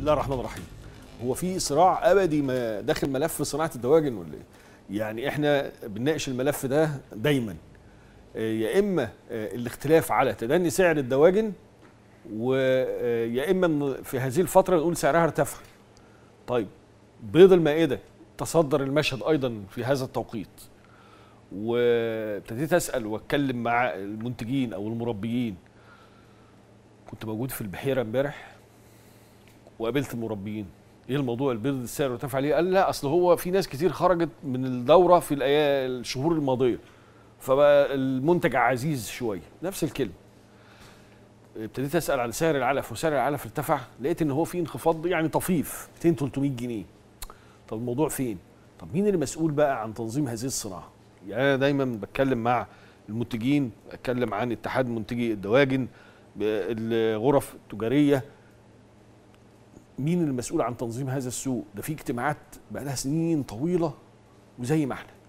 الله الرحمن الرحيم هو في صراع ابدي ما داخل ملف صناعه الدواجن ولا ايه؟ يعني احنا بنناقش الملف ده دايما آه، يا اما آه، الاختلاف على تدني سعر الدواجن ويا اما إن في هذه الفتره نقول سعرها ارتفع. طيب بيض المائده تصدر المشهد ايضا في هذا التوقيت. وابتديت اسال واتكلم مع المنتجين او المربيين. كنت موجود في البحيره امبارح وقابلت المربيين ايه الموضوع البيض السعر ارتفع ليه؟ قال لا اصل هو في ناس كتير خرجت من الدوره في الأيام الشهور الماضيه فبقى المنتج عزيز شويه نفس الكلمه ابتديت اسال عن سعر العلف وسعر العلف ارتفع لقيت ان هو في انخفاض يعني طفيف 200 300 جنيه طب الموضوع فين؟ طب مين اللي مسؤول بقى عن تنظيم هذه الصناعه؟ يعني انا دايما بتكلم مع المنتجين اتكلم عن اتحاد منتجي الدواجن الغرف التجاريه مين المسؤول عن تنظيم هذا السوق ده في اجتماعات بقى لها سنين طويله وزي ما احنا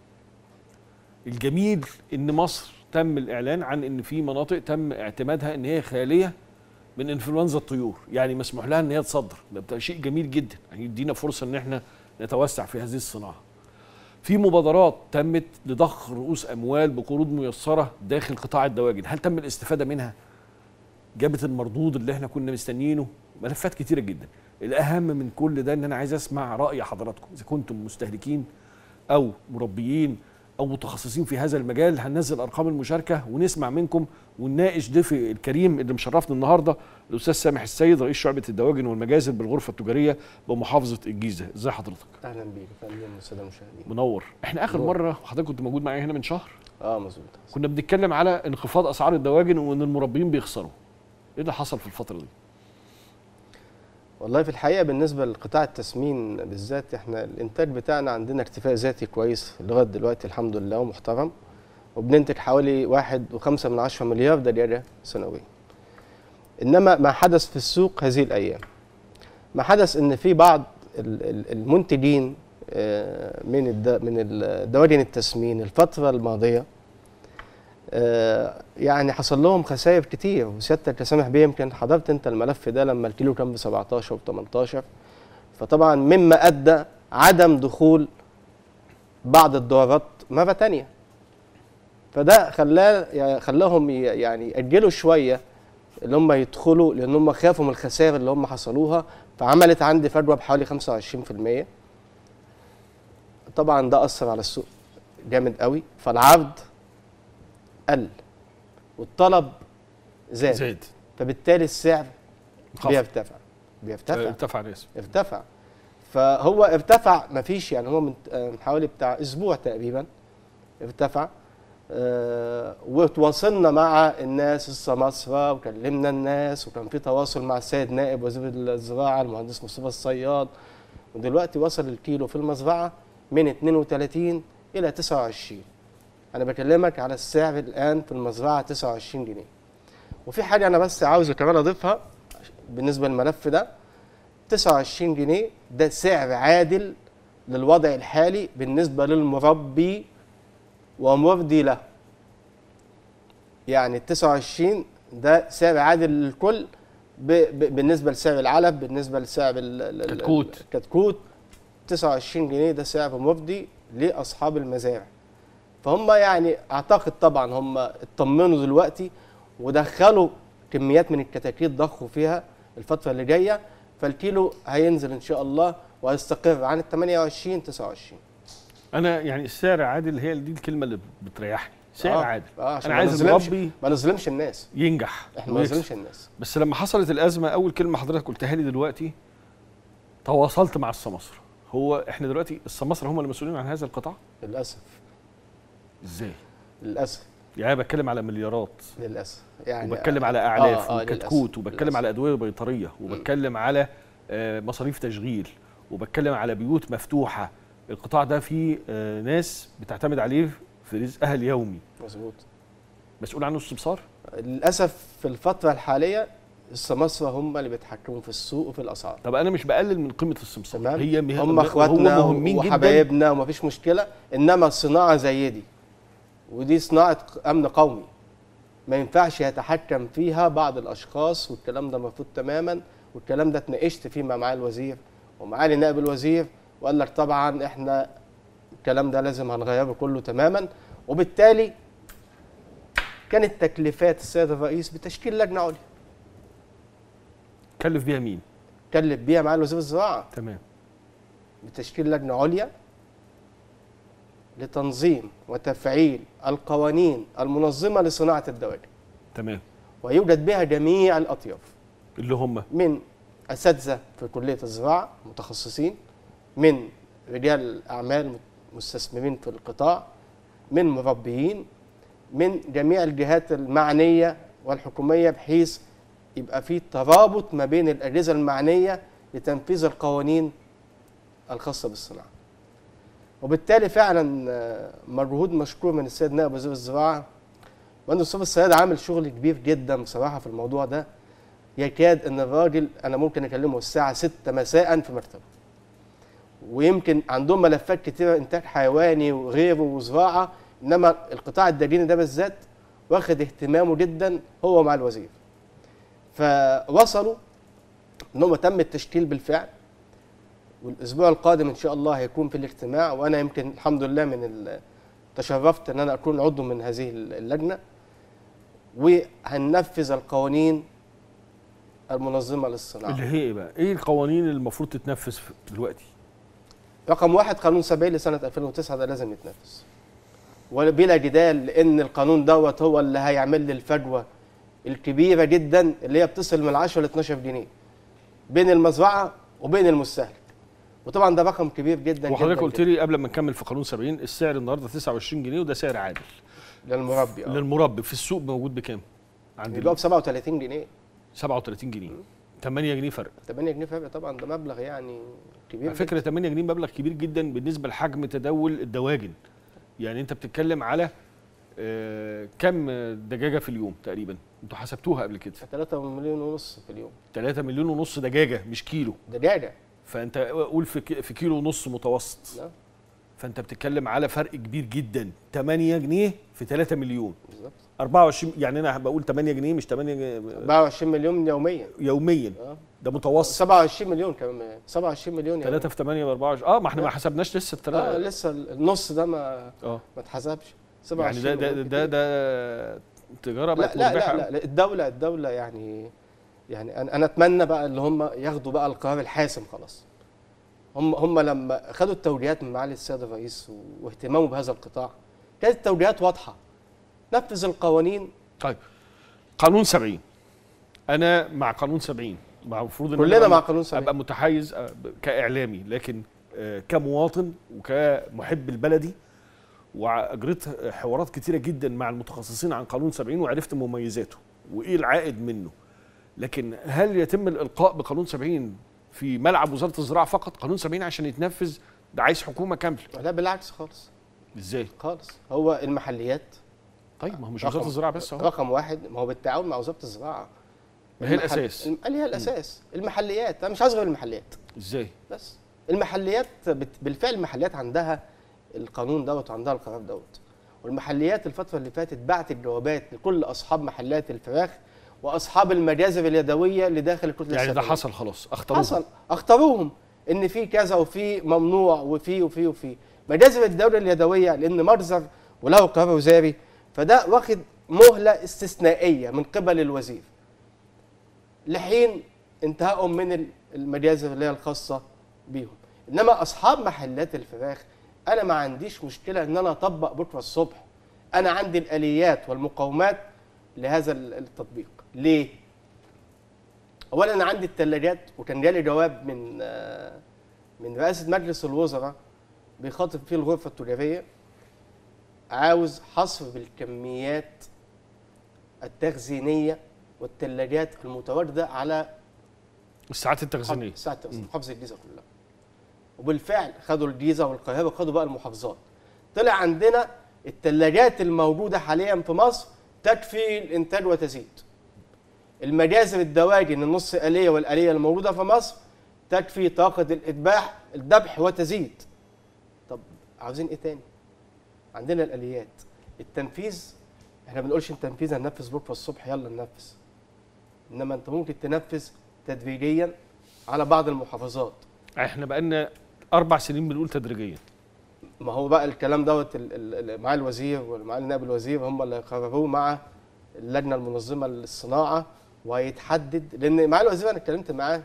الجميل ان مصر تم الاعلان عن ان في مناطق تم اعتمادها ان هي خاليه من انفلونزا الطيور يعني مسموح لها ان هي تصدر ده بتبقى شيء جميل جدا يعني يدينا فرصه ان احنا نتوسع في هذه الصناعه في مبادرات تمت لضخ رؤوس اموال بقروض ميسره داخل قطاع الدواجن هل تم الاستفاده منها جابت المردود اللي احنا كنا مستنيينه ملفات كتيره جدا الاهم من كل ده ان انا عايز اسمع راي حضراتكم اذا كنتم مستهلكين او مربيين او متخصصين في هذا المجال هننزل ارقام المشاركه ونسمع منكم ونناقش ضيفي الكريم اللي مشرفنا النهارده الاستاذ سامح السيد رئيس شعبه الدواجن والمجازر بالغرفه التجاريه بمحافظه الجيزه ازي حضرتك اهلا بيك فندم والساده المشاهدين منور احنا اخر منور. مره حضرتك كنت موجود معايا هنا من شهر اه مظبوط كنا بنتكلم على انخفاض اسعار الدواجن وان المربين بيخسروا ايه اللي حصل في الفتره دي والله في الحقيقه بالنسبه لقطاع التسمين بالذات احنا الانتاج بتاعنا عندنا اكتفاء ذاتي كويس لغايه دلوقتي الحمد لله ومحترم وبننتج حوالي واحد وخمسة من عشرة مليار دولار سنويا انما ما حدث في السوق هذه الايام ما حدث ان في بعض ال- ال- المنتجين آه، من الد- من الدواجن التسمين الفتره الماضيه آه، يعني حصل لهم خسائر كتير وسيادتك يا سامح بيه يمكن حضرت انت الملف ده لما الكيلو كان ب 17 و 18 فطبعا مما ادى عدم دخول بعض الدورات مره تانية فده خلاه يعني خلاهم ي- يعني ياجلوا شويه اللي هم يدخلوا لان هم خافوا من الخسائر اللي هم حصلوها فعملت عندي فجوه بحوالي 25% طبعا ده اثر على السوق جامد قوي فالعرض قل والطلب زاد, زاد. زاد فبالتالي السعر انخفض. بيرتفع بيرتفع ارتفع الاسم ارتفع فهو ارتفع مفيش يعني هو من آه، من حوالي بتاع اسبوع تقريبا ارتفع آه وتواصلنا مع الناس السماسرة وكلمنا الناس وكان في تواصل مع السيد نائب وزير الزراعة المهندس مصطفى الصياد ودلوقتي وصل الكيلو في المزرعة من 32 إلى 29 أنا بكلمك على السعر الآن في المزرعة 29 جنيه وفي حاجة أنا بس عاوز كمان أضيفها بالنسبة للملف ده 29 جنيه ده سعر عادل للوضع الحالي بالنسبة للمربي ومرضي له يعني ال 29 ده سعر عادل للكل ب ب بالنسبة لسعر العلف بالنسبة لسعر ال- ال- ال- كتكوت. الكتكوت 29 جنيه ده سعر مرضي لأصحاب المزارع فهم يعني أعتقد طبعا هم اطمنوا دلوقتي ودخلوا كميات من الكتاكيت ضخوا فيها الفترة اللي جاية فالكيلو هينزل إن شاء الله وهيستقر عن ال 28 29 انا يعني السعر عادل هي دي الكلمه اللي بتريحني سعر آه، عادل آه عشان انا ما عايز نظلمش- المربي ما نظلمش الناس ينجح احنا ما ويكسب. نظلمش الناس بس لما حصلت الازمه اول كلمه حضرتك قلتها لي دلوقتي تواصلت مع السماسره هو احنا دلوقتي السماسره هم المسؤولين عن هذا القطاع للأسف ازاي للأسف يعني انا بتكلم على مليارات للأسف يعني وبتكلم على اعلاف آه، آه، وكتكوت للأسف، وبتكلم للأسف. على ادويه بيطريه وبتكلم على آه، مصاريف تشغيل وبتكلم على بيوت مفتوحه القطاع ده فيه آه، ناس بتعتمد عليه في رزقها اليومي مظبوط مسؤول عنه السمسار للأسف في الفترة الحالية السماسرة هم اللي بيتحكموا في السوق وفي الأسعار طب انا مش بقلل من قيمه السمسار تمام هي مه- هم هم اخواتنا مهمين جدا وحبايبنا ومفيش مشكله انما صناعه زي دي ودي صناعه امن قومي ما ينفعش يتحكم فيها بعض الاشخاص والكلام ده المفروض تماما والكلام ده اتناقشت فيه مع معالي الوزير ومعالي نائب الوزير وقال لك طبعا احنا الكلام ده لازم هنغيره كله تماما وبالتالي كانت تكليفات السيد الرئيس بتشكيل لجنه عليا كلف بيها مين كلف بيها معالي وزير الزراعه تمام بتشكيل لجنه عليا لتنظيم وتفعيل القوانين المنظمه لصناعه الدواجن تمام ويوجد بها جميع الاطياف اللي هم من اساتذه في كليه الزراعه متخصصين من رجال اعمال مستثمرين في القطاع من مربيين من جميع الجهات المعنيه والحكوميه بحيث يبقى في ترابط ما بين الاجهزه المعنيه لتنفيذ القوانين الخاصه بالصناعه. وبالتالي فعلا آه، مجهود مشكور من السيد نائب وزير الزراعه وان مصطفى السيد عامل شغل كبير جدا بصراحه في الموضوع ده يكاد ان الراجل انا ممكن اكلمه الساعه 6 مساء في مكتبه ويمكن عندهم ملفات كتيره انتاج حيواني وغيره وزراعه انما القطاع الدجيني ده بالذات واخد اهتمامه جدا هو مع الوزير فوصلوا ان هم تم التشكيل بالفعل والاسبوع القادم ان شاء الله هيكون في الاجتماع وانا يمكن الحمد لله من ال- تشرفت ان انا اكون عضو من هذه اللجنه وهننفذ القوانين المنظمه للصناعه اللي هي ايه بقى ايه القوانين اللي المفروض تتنفذ في- دلوقتي رقم واحد قانون 70 لسنة 2009 ده لازم يتنفذ وبلا جدال لأن القانون دوت هو اللي هيعمل لي الفجوة الكبيرة جدا اللي هي بتصل من 10 ل 12 جنيه بين المزرعة وبين المستهلك وطبعا ده رقم كبير جدا وحضرتك جدا قلت جداً لي قبل ما نكمل في قانون 70 السعر النهارده 29 جنيه وده سعر عادل للمربي اه للمربي في السوق موجود بكام عند يبقى ب 37 جنيه 37 جنيه 8 جنيه فرق 8 جنيه فرق طبعا ده مبلغ يعني كبير على فكره 8 جنيه مبلغ كبير جدا بالنسبه لحجم تداول الدواجن يعني انت بتتكلم على آه كم دجاجه في اليوم تقريبا انتوا حسبتوها قبل كده 3 مليون ونص في اليوم 3 مليون ونص دجاجه مش كيلو دجاجة فانت قول في كي- في كيلو ونص متوسط لا فانت بتتكلم على فرق كبير جدا 8 جنيه في 3 مليون بالظبط 24 يعني انا بقول 8 جنيه مش 8 جنيه 24 مليون يوميا يوميا اه ده متوسط 27 مليون كمان 27 مليون يوميا 3 في 8 ب 24 اه ما احنا ما حسبناش لسه اه الثلاثه لسه النص ده ما اه ما اتحسبش يعني 27 ده ده مليون ده, كتير. ده تجاره لا بقت لا مربحه لا, لا الدولة الدولة يعني يعني انا انا اتمنى بقى اللي هم ياخدوا بقى القرار الحاسم خلاص هم هم لما خدوا التوجيهات من معالي السيد الرئيس واهتمامه بهذا القطاع كانت التوجيهات واضحة نفذ القوانين طيب قانون 70 انا مع قانون 70 مع المفروض ان كلنا أنا مع قانون 70 ابقى متحيز آه، ب- كاعلامي لكن آه، كمواطن وكمحب البلدي واجريت حوارات كتيره جدا مع المتخصصين عن قانون 70 وعرفت مميزاته وايه العائد منه لكن هل يتم الالقاء بقانون 70 في ملعب وزاره الزراعه فقط قانون 70 عشان يتنفذ ده عايز حكومه كامله لا بالعكس خالص ازاي خالص هو المحليات طيب ما هو مش رقم- وزاره الزراعه بس اهو رقم واحد ما هو بالتعاون مع وزارة الزراعة ما هي المحل- الاساس الم- اللي هي الاساس المحليات انا مش عايز غير المحليات ازاي بس المحليات بت- بالفعل المحليات عندها القانون دوت وعندها القرار دوت والمحليات الفترة اللي فاتت بعتت جوابات لكل أصحاب محلات الفراخ وأصحاب المجازر اليدوية اللي داخل الكتلة يعني ده السكنية. حصل خلاص اختاروه حصل اختاروهم ان في كذا وفي ممنوع وفي وفي وفي مجازر الدوله اليدويه لان مجزر وله قرار وزاري فده واخد مهله استثنائيه من قبل الوزير لحين انتهائهم من ال- المجازر اللي هي الخاصه بيهم انما اصحاب محلات الفراخ انا ما عنديش مشكله ان انا اطبق بكره الصبح انا عندي الاليات والمقومات لهذا ال- التطبيق ليه اولا انا عندي الثلاجات وكان جالي جواب من آه، من رئاسه مجلس الوزراء بيخاطب فيه الغرفه التجاريه عاوز حصر بالكميات التخزينيه والثلاجات المتواجده على الساعات التخزينيه ساعه التخزين محافظه الجيزه كلها وبالفعل خدوا الجيزه والقاهره خدوا بقى المحافظات طلع عندنا الثلاجات الموجوده حاليا في مصر تكفي الانتاج وتزيد المجازر الدواجن النص آلية والآلية الموجودة في مصر تكفي طاقة الإذباح الذبح وتزيد طب عاوزين إيه تاني؟ عندنا الآليات التنفيذ احنا ما بنقولش التنفيذ هننفذ بكرة الصبح يلا ننفذ إنما أنت ممكن تنفذ تدريجيا على بعض المحافظات احنا بقالنا اربع سنين بنقول تدريجيا ما هو بقى الكلام دوت ال- ال- ال- معالي الوزير ومعالي نائب الوزير هم اللي قرروه مع اللجنه المنظمه للصناعه وهيتحدد لان معالي الوزير انا اتكلمت معاه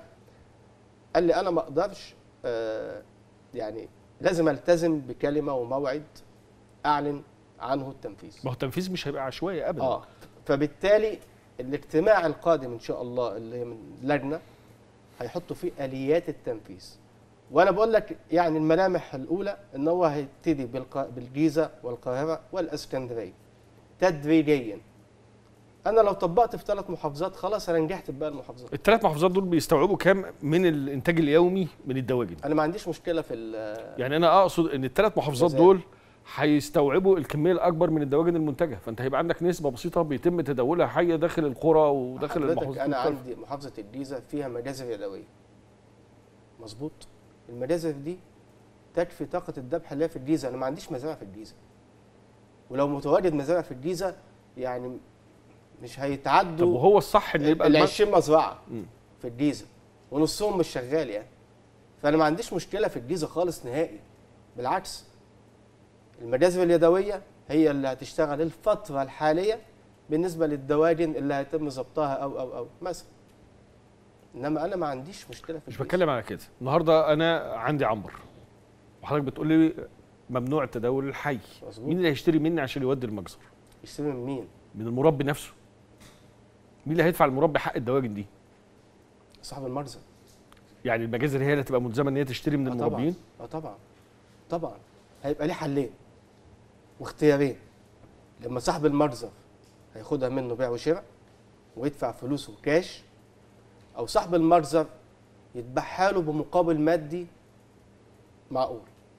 قال لي انا ما اقدرش آه، يعني لازم التزم بكلمه وموعد اعلن عنه التنفيذ ما هو التنفيذ مش هيبقى عشوائي ابدا اه فبالتالي الاجتماع القادم ان شاء الله اللي هي من لجنه هيحطوا فيه اليات التنفيذ وانا بقول لك يعني الملامح الاولى ان هو هيبتدي بالق- بالجيزه والقاهره والاسكندريه تدريجيا انا لو طبقت في ثلاث محافظات خلاص انا نجحت في باقي المحافظات الثلاث محافظات دول بيستوعبوا كام من الانتاج اليومي من الدواجن انا ما عنديش مشكله في ال- يعني انا اقصد ان الثلاث محافظات جزائر. دول هيستوعبوا الكميه الاكبر من الدواجن المنتجه فانت هيبقى عندك نسبه بسيطه بيتم تداولها حيه داخل القرى وداخل حضرتك المحافظات انا المختلفة. عندي محافظه الجيزه فيها مجازر يدويه مظبوط المجازر دي تكفي طاقه الذبح اللي هي في الجيزه انا ما عنديش مزارع في الجيزه ولو متواجد مزارع في الجيزه يعني مش طب هيتعدوا وهو الصح ان يبقى ال الم... 20 مزرعه مم. في الجيزه ونصهم مش شغال يعني فانا ما عنديش مشكله في الجيزه خالص نهائي بالعكس المجازر اليدويه هي اللي هتشتغل الفتره الحاليه بالنسبه للدواجن اللي هيتم ضبطها او او او مثلا انما انا ما عنديش مشكله في مش الجيزة. بتكلم على كده النهارده انا عندي عنبر وحضرتك بتقول لي ممنوع تداول الحي مظبوط مين اللي هيشتري مني عشان يودي المجزر يشتري من مين؟ من المربي نفسه مين اللي هيدفع المربي حق الدواجن دي صاحب المرزق يعني المجازر هي اللي هتبقى ملزمه ان هي تشتري من آه طبعاً. المربيين اه طبعا طبعا هيبقى ليه حلين واختيارين لما صاحب المرزق هياخدها منه بيع وشراء ويدفع فلوسه كاش او صاحب المرزق يتباعها له بمقابل مادي معقول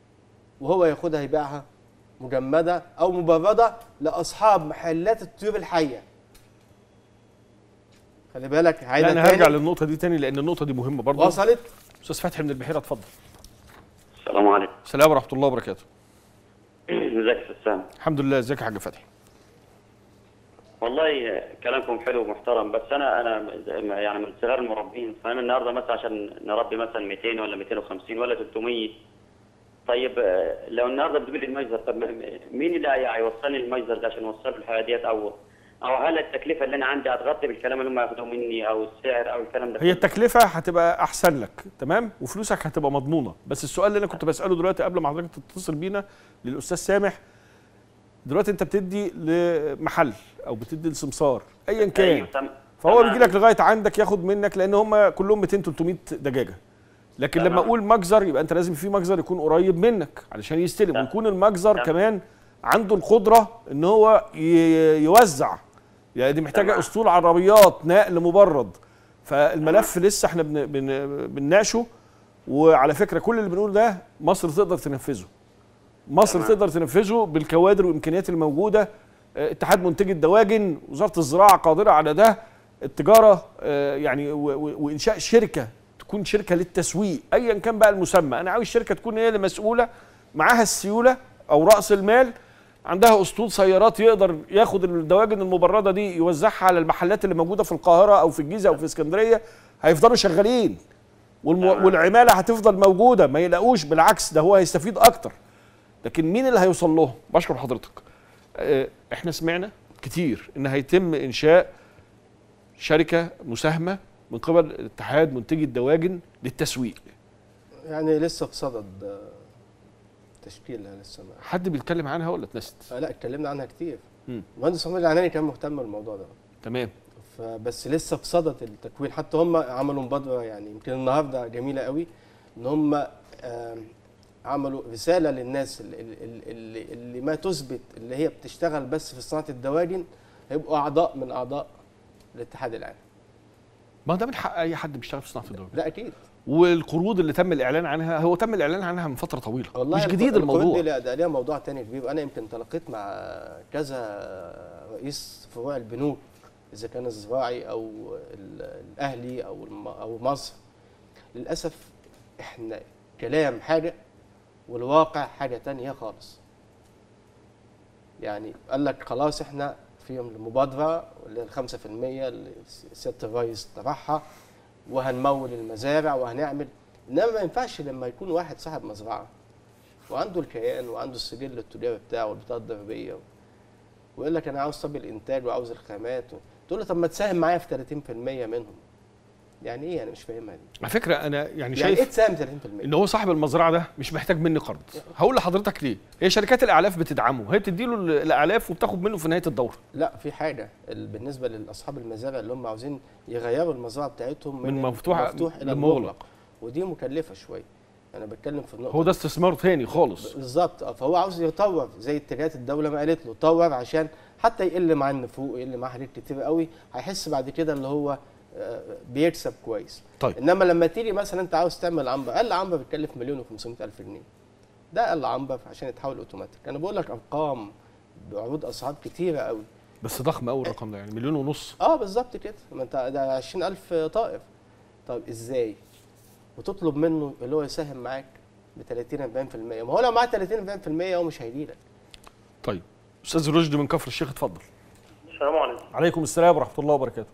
وهو ياخدها يبيعها مجمده او مبرده لاصحاب محلات الطيور الحيه خلي بالك لا عايزه انا هرجع للنقطه دي تاني لان النقطه دي مهمه برضه وصلت استاذ فتحي من البحيره اتفضل السلام عليكم السلام ورحمه الله وبركاته ازيك يا استاذ سامي الحمد لله ازيك يا حاج فتحي والله كلامكم حلو ومحترم بس انا انا يعني من صغار المربين فانا النهارده مثلا عشان نربي مثلا 200 ولا 250 ولا 300 طيب آه، لو النهارده بتقول لي المجزر طب مين اللي هي- هيوصلني المجزر ده عشان اوصله الحاجه ديت او او هل التكلفه اللي انا عندي هتغطي بالكلام اللي هم ياخدوه مني او السعر او الكلام ده هي كله؟ التكلفه هتبقى احسن لك تمام وفلوسك هتبقى مضمونه بس السؤال اللي انا كنت بساله دلوقتي قبل ما حضرتك تتصل بينا للاستاذ سامح دلوقتي انت بتدي لمحل او بتدي لسمسار ايا كان أيوة، تم- فهو تمام. بيجي لك لغايه عندك ياخد منك لان هم كلهم 200 300 دجاجه لكن لما تمام. اقول مجزر يبقى انت لازم في مجزر يكون قريب منك علشان يستلم تمام. ويكون المجزر تمام. كمان عنده القدره ان هو ي- يوزع يعني دي محتاجه تمام. اسطول عربيات نقل مبرد فالملف لسه احنا بن بن بنناقشه وعلى فكره كل اللي بنقوله ده مصر تقدر تنفذه مصر تمام. تقدر تنفذه بالكوادر والامكانيات الموجوده آه، اتحاد منتجي الدواجن وزاره الزراعه قادره على ده التجاره آه، يعني و- و- وانشاء شركه تكون شركه للتسويق ايا كان بقى المسمى انا عاوز شركه تكون هي اللي مسؤوله معاها السيوله او راس المال عندها اسطول سيارات يقدر ياخد الدواجن المبرده دي يوزعها على المحلات اللي موجوده في القاهره او في الجيزه او في اسكندريه هيفضلوا شغالين والمو... تمام. والعماله هتفضل موجوده ما يلاقوش بالعكس ده هو هيستفيد اكتر لكن مين اللي هيوصل لهم بشكر حضرتك آه، احنا سمعنا كتير ان هيتم انشاء شركه مساهمه من قبل اتحاد منتجي الدواجن للتسويق يعني لسه في صدد آه، تشكيلها لسه ما حد بيتكلم عنها ولا اتنست آه لا اتكلمنا عنها كتير مم. المهندس محمد العناني كان مهتم بالموضوع ده تمام فبس لسه في صدد التكوين حتى هم عملوا مبادره يعني يمكن النهارده جميله قوي ان هم آم، عملوا رساله للناس اللي, اللي, اللي ما تثبت اللي هي بتشتغل بس في صناعه الدواجن هيبقوا اعضاء من اعضاء الاتحاد العام ما ده من حق اي حد بيشتغل في صناعه الدواجن لا اكيد والقروض اللي تم الاعلان عنها هو تم الاعلان عنها من فتره طويله والله مش الق- جديد القروض الموضوع دي لا ده ليها موضوع تاني كبير انا يمكن تلقيت مع كذا رئيس فروع البنوك اذا كان الزراعي او ال- الاهلي او الم- او مصر للاسف احنا كلام حاجه والواقع حاجه تانية خالص يعني قال لك خلاص احنا في المبادره اللي هي ال 5% اللي سياده الرئيس طرحها وهنمول المزارع وهنعمل انما ما ينفعش لما يكون واحد صاحب مزرعه وعنده الكيان وعنده السجل التجاري بتاعه والبطاقه الضريبيه ويقول لك انا عاوز طب الانتاج وعاوز الخامات تقول له طب ما تساهم معايا في 30% منهم يعني ايه انا مش فاهمها دي على فكره انا يعني يعني شايف ايه تساهم 30% ان هو صاحب المزرعه ده مش محتاج مني قرض هقول لحضرتك ليه هي شركات الاعلاف بتدعمه هي بتديله ال- الاعلاف وبتاخد منه في نهايه الدوره لا في حاجه ال- بالنسبه لاصحاب المزارع اللي هم عاوزين يغيروا المزرعه بتاعتهم من من, مفتوح مفتوح الى لمغلق. المغلق ودي مكلفه شويه انا بتكلم في النقطه هو ده استثمار تاني خالص بالظبط اه فهو عاوز يطور زي اتجاهات الدوله ما قالت له طور عشان حتى يقل معاه النفوق يقل معاه حاجات كتير قوي هيحس بعد كده اللي هو آه، بيكسب كويس طيب. انما لما تيجي مثلا انت عاوز تعمل عنبر اقل عنبر بيتكلف مليون و500 الف جنيه ده اقل عنبر عشان يتحول اوتوماتيك انا بقول لك ارقام بعروض اسعار كتيره قوي بس ضخم قوي الرقم ده يعني مليون ونص اه بالظبط كده ما انت ده 20000 طائر طب ازاي وتطلب منه اللي هو يساهم معاك ب 30 40% ما هو لو معاه 30 40% هو مش هيجي لك طيب استاذ رشدي من كفر الشيخ اتفضل السلام عليكم عليكم السلام ورحمه الله وبركاته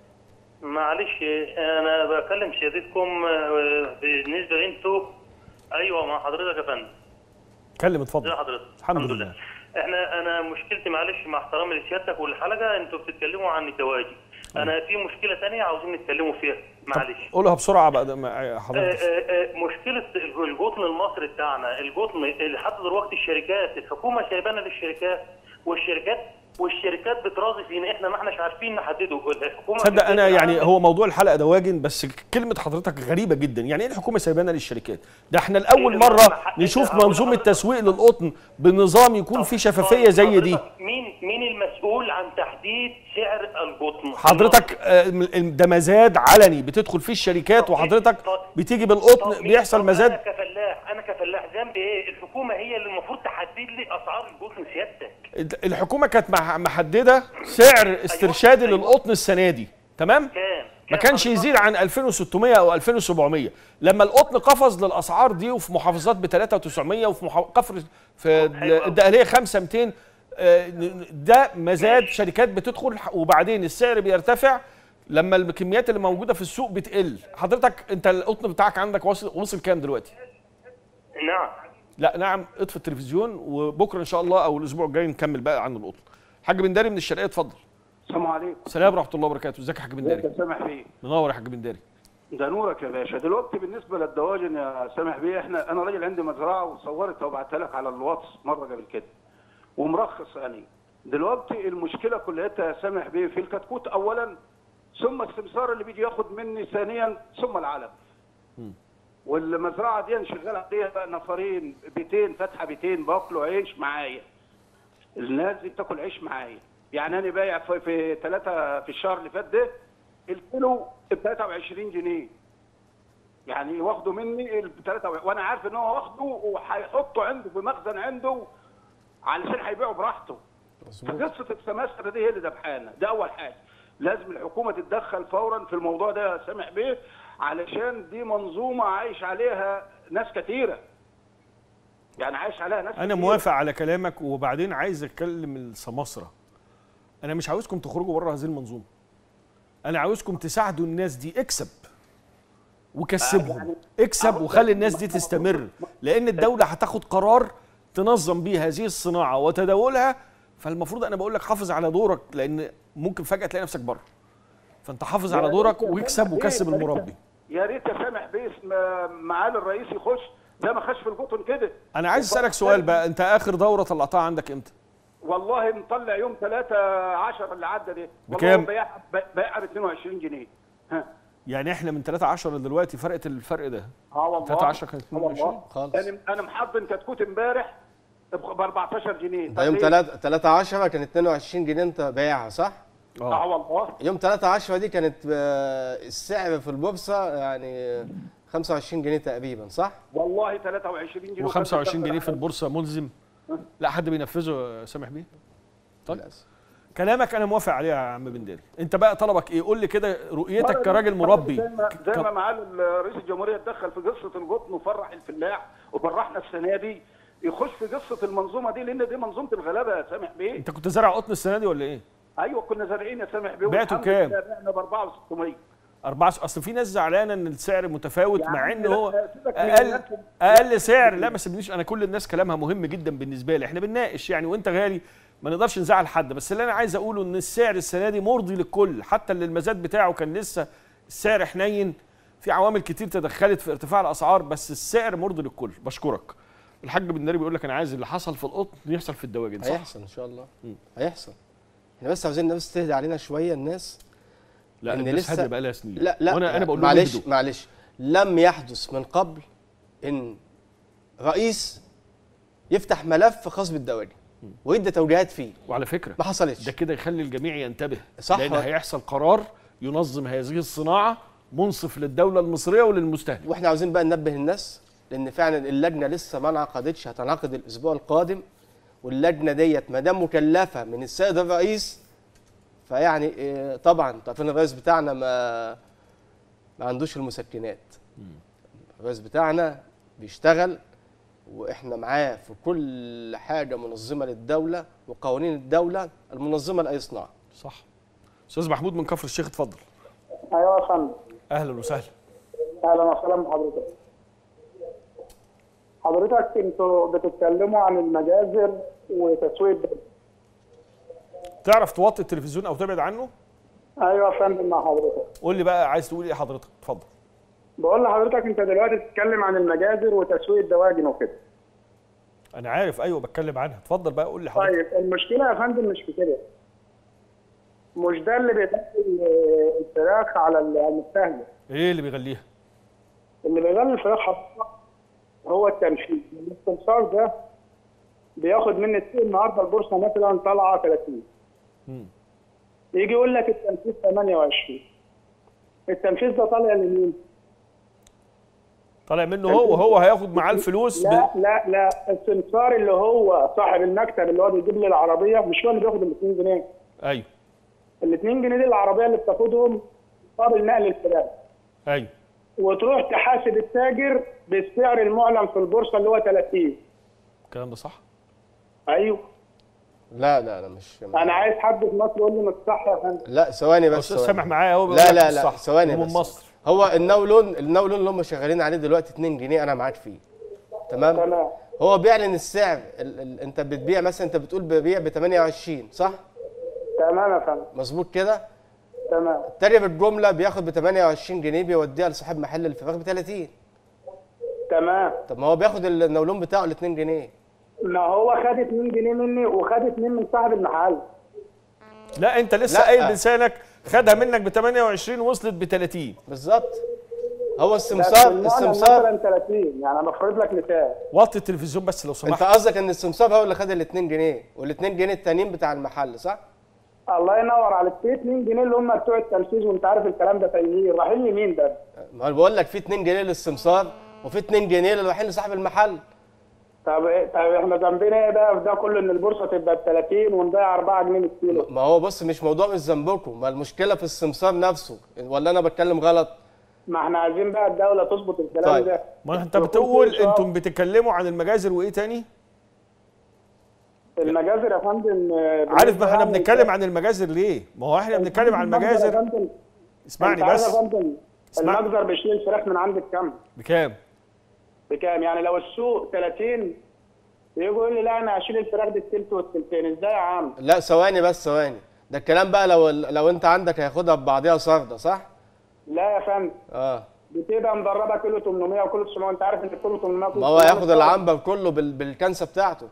معلش انا بكلم سيادتكم آه، بالنسبه انتوا ايوه مع حضرتك يا فندم اتكلم ازي اتفضل حضرتك الحمد لله. احنا انا مشكلتي معلش مع احترامي لسيادتك والحلقه انتوا بتتكلموا عن الدواجن انا في مشكله ثانيه عاوزين نتكلموا فيها معلش قولها بسرعه بقى ده مع آه، حضرتك آه، آه، مشكله القطن المصري بتاعنا القطن لحد دلوقتي الشركات الحكومه سايبانا للشركات والشركات والشركات بتراضي فينا احنا ما احناش عارفين نحدده الحكومه تصدق انا بتدي يعني معانا- هو موضوع الحلقه دواجن بس كلمه حضرتك غريبه جدا يعني ايه الحكومه سايبانا للشركات ده احنا لاول إيه مره المحقق؟ نشوف هقول منظومه لحضرتك. تسويق للقطن بنظام يكون فيه شفافيه زي دي حضرتك مين مين المسؤول عن تحديد سعر القطن حضرتك آه، م- ده مزاد علني بتدخل فيه الشركات طب وحضرتك طب- بتيجي طب بالقطن مين- بيحصل طب مزاد انا كفلاح انا كفلاح ذنبي ايه الحكومه هي اللي المفروض تحدد لي اسعار القطن سيادتك الحكومه كانت مح- محدده سعر استرشادي أيوة. للقطن السنه دي تمام كام ما كام كانش حضرتك؟ يزيد عن 2600 او 2700 لما القطن قفز للاسعار دي وفي محافظات ب 3900 وفي محا... قفر في طب حلو أوي. الدقهليه 5200 آه، ده مزاد شركات بتدخل وبعدين السعر بيرتفع لما الكميات اللي موجوده في السوق بتقل حضرتك انت القطن بتاعك عندك وصل وصل كام دلوقتي نعم لا نعم اطفي التلفزيون وبكره ان شاء الله او الاسبوع الجاي نكمل بقى عن القطن حاج بن داري من الشرقيه اتفضل السلام عليكم سلام ورحمه الله وبركاته ازيك يا حاج بن ازيك داري يا سامح بيه منور يا حاج بن داري ده نورك يا باشا دلوقتي بالنسبه للدواجن يا سامح بيه احنا انا راجل عندي مزرعه وصورتها وبعتها لك على الواتس مره قبل كده ومرخص يعني دلوقتي المشكله كلها يا سامح بيه في الكتكوت اولا ثم السمسار اللي بيجي ياخد مني ثانيا ثم العلف والمزرعه دي شغال عليها نفرين بيتين فاتحه بيتين باكلوا عيش معايا الناس دي بتاكل عيش معايا يعني انا بايع في, في ثلاثه في الشهر اللي فات ده الكيلو ب 23 جنيه يعني واخده مني ال 3 وانا عارف ان هو واخده وهيحطه عنده في مخزن عنده علشان هيبيعه براحته فقصه السماسره دي هي اللي ذبحانا ده اول حاجه لازم الحكومه تتدخل فورا في الموضوع ده يا سامح بيه علشان دي منظومه عايش عليها ناس كتيره يعني عايش عليها ناس انا كتيرة. موافق على كلامك وبعدين عايز اتكلم السماسره انا مش عاوزكم تخرجوا بره هذه المنظومه انا عاوزكم تساعدوا الناس دي اكسب وكسبهم اكسب وخلي الناس دي تستمر لان الدوله هتاخد قرار تنظم بيه هذه الصناعه وتداولها فالمفروض انا بقول لك حافظ على دورك لان ممكن فجاه تلاقي نفسك بره فانت حافظ على دورك واكسب وكسب المربي يا ريت يا سامح بيه اسم- معالي الرئيس يخش ده ما خش في القطن كده انا عايز اسالك سؤال بقى انت اخر دوره طلعتها عندك امتى والله مطلع يوم 3 10 اللي عدى ده بكام؟ والله بيع بيع ب 22 جنيه ها يعني احنا من 3 10 دلوقتي فرقت الفرق ده اه والله 3 10 كانت آه والله. 22 خالص. انا انا محضن كتكوت امبارح ب 14 جنيه ده يوم 3 3 10 كان 22 جنيه انت بايعها صح؟ اه والله يوم 3 10 دي كانت آه، السعر في البورصه يعني 25 جنيه تقريبا صح؟ والله 23 جنيه و25 جنيه في البورصه ملزم لا حد بينفذه يا سامح بيه طيب للأسف. كلامك انا موافق عليه يا عم بن داري انت بقى طلبك ايه قول لي كده رؤيتك كراجل مربي زي ما, ك- زي ما ك- معالي رئيس الجمهوريه اتدخل في قصه القطن وفرح الفلاح وفرحنا السنه دي يخش في قصه المنظومه دي لان دي منظومه الغلابه يا سامح بيه انت كنت زارع قطن السنه دي ولا ايه ايوه كنا زارعين يا سامح بيه بعتوا والحمد كام؟ لله بعنا ب 4600 أربعة أصل في ناس زعلانة إن السعر متفاوت يا مع عم إن لا، هو سيبك من أقل الناس أقل سعر لا ما سيبنيش أنا كل الناس كلامها مهم جدا بالنسبة لي إحنا بنناقش يعني وأنت غالي ما نقدرش نزعل حد بس اللي أنا عايز أقوله إن السعر السنة دي مرضي للكل حتى اللي المزاد بتاعه كان لسه السعر حنين في عوامل كتير تدخلت في ارتفاع الأسعار بس السعر مرضي للكل بشكرك الحاج بن ناري بيقول لك أنا عايز اللي حصل في القطن يحصل في الدواجن صح؟ هيحصل ان شاء الله هيحصل احنا بس عاوزين الناس تهدى علينا شويه الناس لا إن الناس لسه- هاديه بقى لها سنين لا لا وانا انا بقول لهم معلش اهدوا. معلش لم يحدث من قبل ان رئيس يفتح ملف خاص بالدواجن ويدي توجيهات فيه وعلى فكره ما حصلتش ده كده يخلي الجميع ينتبه صح. لان هيحصل قرار ينظم هذه الصناعه منصف للدوله المصريه وللمستهلك واحنا عاوزين بقى ننبه الناس لان فعلا اللجنه لسه ما انعقدتش هتنعقد الاسبوع القادم واللجنه ديت ما دام مكلفه من السيد الرئيس فيعني إيه، طبعا طبعا الرئيس بتاعنا ما ما عندوش المسكنات الرئيس بتاعنا بيشتغل واحنا معاه في كل حاجه منظمه للدوله وقوانين الدوله المنظمه لاي صناعه صح استاذ محمود من كفر الشيخ اتفضل ايوه يا فندم اهلا وسهلا اهلا وسهلا بحضرتك حضرتك انتوا بتتكلموا عن المجازر وتسويق الدم. تعرف توطي التلفزيون او تبعد عنه ايوه يا فندم مع حضرتك قول لي بقى عايز تقول ايه حضرتك اتفضل بقول لحضرتك انت دلوقتي بتتكلم عن المجازر وتسويق الدواجن وكده انا عارف ايوه بتكلم عنها اتفضل بقى قول لي حضرتك طيب المشكله يا فندم مش في كده مش ده اللي بيدخل الفراخ على المستهلك ايه اللي بيغليها اللي بيغلي الفراخ حضرتك هو التنفيذ الاستنصار ده بياخد مني السوق النهارده البورصه مثلا طالعه 30 مم. يجي يقول لك التنفيذ 28 التنفيذ ده طالع لمين؟ طالع منه هو هو هياخد معاه الفلوس لا ب... لا لا السمسار اللي هو صاحب المكتب اللي هو بيجيب لي العربيه مش هو اللي بياخد ال 2 جنيه ايوه ال 2 جنيه دي العربيه اللي بتاخدهم مقابل نقل الفراخ ايوه وتروح تحاسب التاجر بالسعر المعلن في البورصه اللي هو 30 الكلام ده صح ايوه لا لا لا مش انا عايز حد في مصر يقول لي مش صح يا فندم لا ثواني بس استاذ ثواني. سامح معايا اهو لا لا لا ثواني من بس مصر هو النولون النولون اللي هم شغالين عليه دلوقتي 2 جنيه انا معاك فيه تمام تمام هو بيعلن السعر ال ال انت بتبيع مثلا انت بتقول ببيع ب 28 صح تمام يا فندم مظبوط كده تمام التاني بالجمله بياخد ب 28 جنيه بيوديها لصاحب محل الفراخ ب 30 تمام طب ما هو بياخد النولون بتاعه ال 2 جنيه ما هو خد 2 جنيه مني وخد 2 من صاحب المحل لا انت لسه لا. قايل بلسانك خدها منك ب 28 وصلت ب 30 بالظبط هو بس السمسار المعلن السمسار مثلا 30 يعني انا بفرض لك مثال وطي التلفزيون بس لو انت سمحت قصدك ان السمسار هو اللي خد ال 2 جنيه وال 2 جنيه التانيين بتاع المحل صح؟ الله ينور عليك في 2 جنيه اللي هم بتوع التنفيذ وانت عارف الكلام ده تايهين رايحين لمين ده؟ ما انا بقول لك في 2 جنيه للسمسار وفي 2 جنيه اللي رايحين لصاحب المحل طب إيه طب احنا ذنبنا ايه بقى في ده كله ان البورصه تبقى ب 30 ونضيع 4 جنيه من الكيلو ما هو بص مش موضوع مش ذنبكم ما المشكله في السمسار نفسه ولا انا بتكلم غلط ما احنا عايزين بقى الدوله تظبط الكلام طيب. ده ما انت ويكون في بتقول إشراف. انتم بتتكلموا عن المجازر وايه تاني المجازر يا فندم آه، عارف ما احنا يعني بنتكلم عن المجازر ليه ما هو احنا بنتكلم عن المجزر يا المجازر فندم، اسمعني انت عارف بس يا فندم اسمع. المجزر بيشيل الفراخ من عندك كام؟ بكام بكام؟ يعني لو السوق 30 يجي يقول لي لا انا هشيل الفراخ دي التلت والتلتين ازاي يا عم؟ لا ثواني بس ثواني ده الكلام بقى لو لو انت عندك هياخدها ببعضيها سرده صح؟ لا يا فندم اه بتبقى مدربه كيلو 800 وكيلو 900 انت عارف ان كيلو 800 كيلو ما هو 900 هياخد العنبر كله بال... بالكنسه بتاعته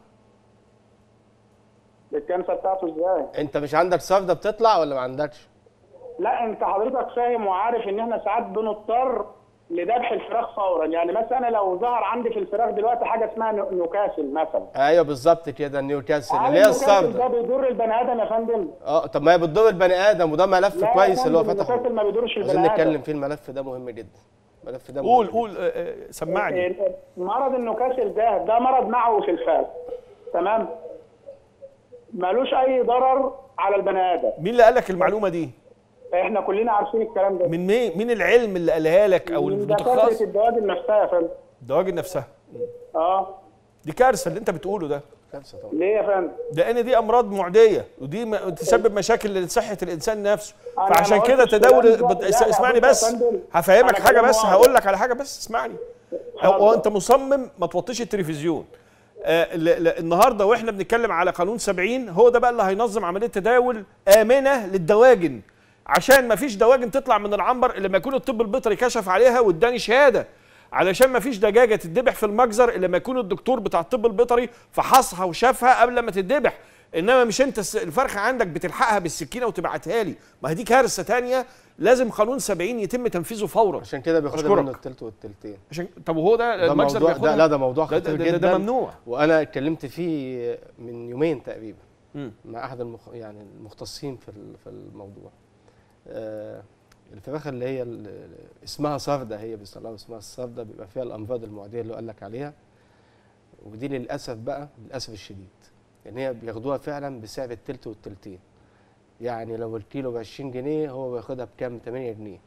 الكنسه بتاعته ازاي؟ انت مش عندك سرده بتطلع ولا ما عندكش؟ لا انت حضرتك فاهم وعارف ان احنا ساعات بنضطر لذبح الفراخ فورا يعني مثلا أنا لو ظهر عندي في الفراخ دلوقتي حاجه اسمها نو- نيوكاسل مثلا ايوه بالظبط كده النيوكاسل هل اللي هي النيوكاسل ده السرده بيضر البني ادم يا فندم؟ اه طب ما هي بتضر البني ادم وده ملف لا يا كويس اللي هو فندم، فتحه النيوكاسل ما بيضرش عايزين البني نتكلم ادم فيه الملف ده مهم جدا الملف ده مهم قول جداً. قول اه، اه، سمعني مرض النيوكاسل ده ده مرض معوي في الفاس تمام؟ ملوش اي ضرر على البني ادم مين اللي قال لك المعلومه دي احنا كلنا عارفين الكلام ده من مين مين العلم اللي قالها لك او من دكاتره المتخصص الدواجن نفسها يا فندم الدواجن نفسها اه دي كارثه اللي انت بتقوله ده كارثه طبعا ليه يا فندم؟ لان دي امراض معديه ودي م- تسبب مشاكل لصحه الانسان نفسه أنا فعشان ما كده قلتش تداول كلام بد- ده. لا، اسمعني بص يا بس فندم، هفهمك أنا حاجه كلام بس واضح. هقول لك على حاجه بس اسمعني هو اتفضل. انت مصمم ما توطيش التلفزيون آه ل- ل- النهارده واحنا بنتكلم على قانون 70 هو ده بقى اللي هينظم عمليه تداول امنه للدواجن عشان ما فيش دواجن تطلع من العنبر الا لما يكون الطب البيطري كشف عليها واداني شهاده علشان ما فيش دجاجه تتذبح في المجزر الا لما يكون الدكتور بتاع الطب البيطري فحصها وشافها قبل ما تتذبح انما مش انت الس- الفرخه عندك بتلحقها بالسكينه وتبعتها لي ما هي دي كارثه تانية لازم قانون 70 يتم تنفيذه فورا عشان كده بياخدها أشكرك. منه التلت والتلتين عشان طب وهو ده ده المجزر موضوع بياخدها ده لا ده موضوع ده- خطير ده- جدا ده- ده ممنوع. وانا اتكلمت فيه من يومين تقريبا مم. مع احد المخ... يعني المختصين في ال- في الموضوع آه الفراخ اللي هي ال- اسمها صفدة هي بيصطلحوا اسمها الصفدة بيبقى فيها الامراض المعديه اللي قال لك عليها ودي للاسف بقى للاسف الشديد يعني هي بياخدوها فعلا بسعر التلت والتلتين يعني لو الكيلو ب 20 جنيه هو بياخدها بكام 8 جنيه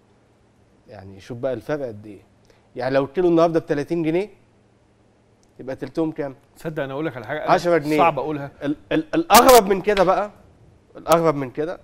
يعني شوف بقى الفرق قد ايه يعني لو الكيلو النهارده ب 30 جنيه يبقى تلتهم كام تصدق انا اقول لك على حاجه أنا 10 جنيه. صعب اقولها ال ال الاغرب من كده بقى الاغرب من كده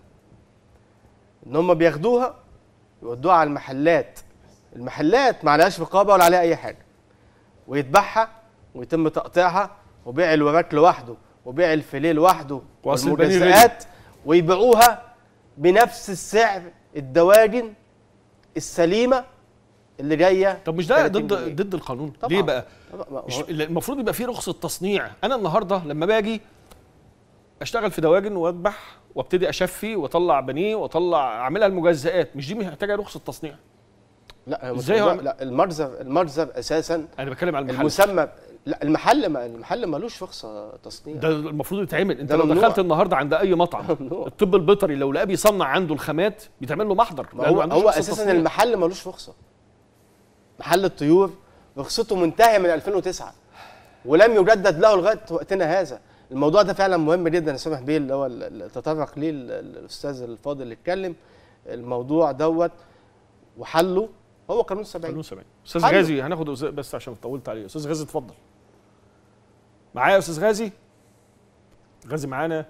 ان هم بياخدوها يودوها على المحلات المحلات ما عليهاش رقابه ولا عليها اي حاجه ويذبحها ويتم تقطيعها وبيع الوراك لوحده وبيع الفيليه لوحده وأصل البني غالي. والمجزئات ويبيعوها بنفس السعر الدواجن السليمه اللي جايه طب مش ده 30 ضد جنيه. ضد القانون طبعاً. ليه بقى طبعاً، ما مش هو- المفروض يبقى فيه رخصه تصنيع انا النهارده لما باجي اشتغل في دواجن واذبح وابتدي اشفي واطلع بانيه واطلع اعملها المجزئات مش دي محتاجه رخصه تصنيع لا هو مش إزاي هو موضوع- عمل- لا المرزب المرزب اساسا انا بتكلم على المحل المسمى لا المحل ما المحل ملوش رخصه تصنيع ده المفروض يتعمل انت ده لو ممنوع. دخلت النهارده عند اي مطعم ممنوع. الطب البيطري لو لقاه بيصنع عنده الخامات بيتعمل له محضر ما لأنه هو عندوش هو رخصة اساسا تصنيع. المحل ملوش رخصه محل الطيور رخصته منتهيه من 2009 ولم يجدد له لغايه وقتنا هذا الموضوع ده فعلا مهم جدا يا سامح بيه اللي هو ال- ال- تطرق ليه ال- ال- الاستاذ الفاضل اللي اتكلم الموضوع دوت وحله هو قانون 70 قانون 70 استاذ حلو. غازي هناخد أستاذ- بس عشان طولت عليه استاذ غازي اتفضل معايا يا استاذ غازي غازي معانا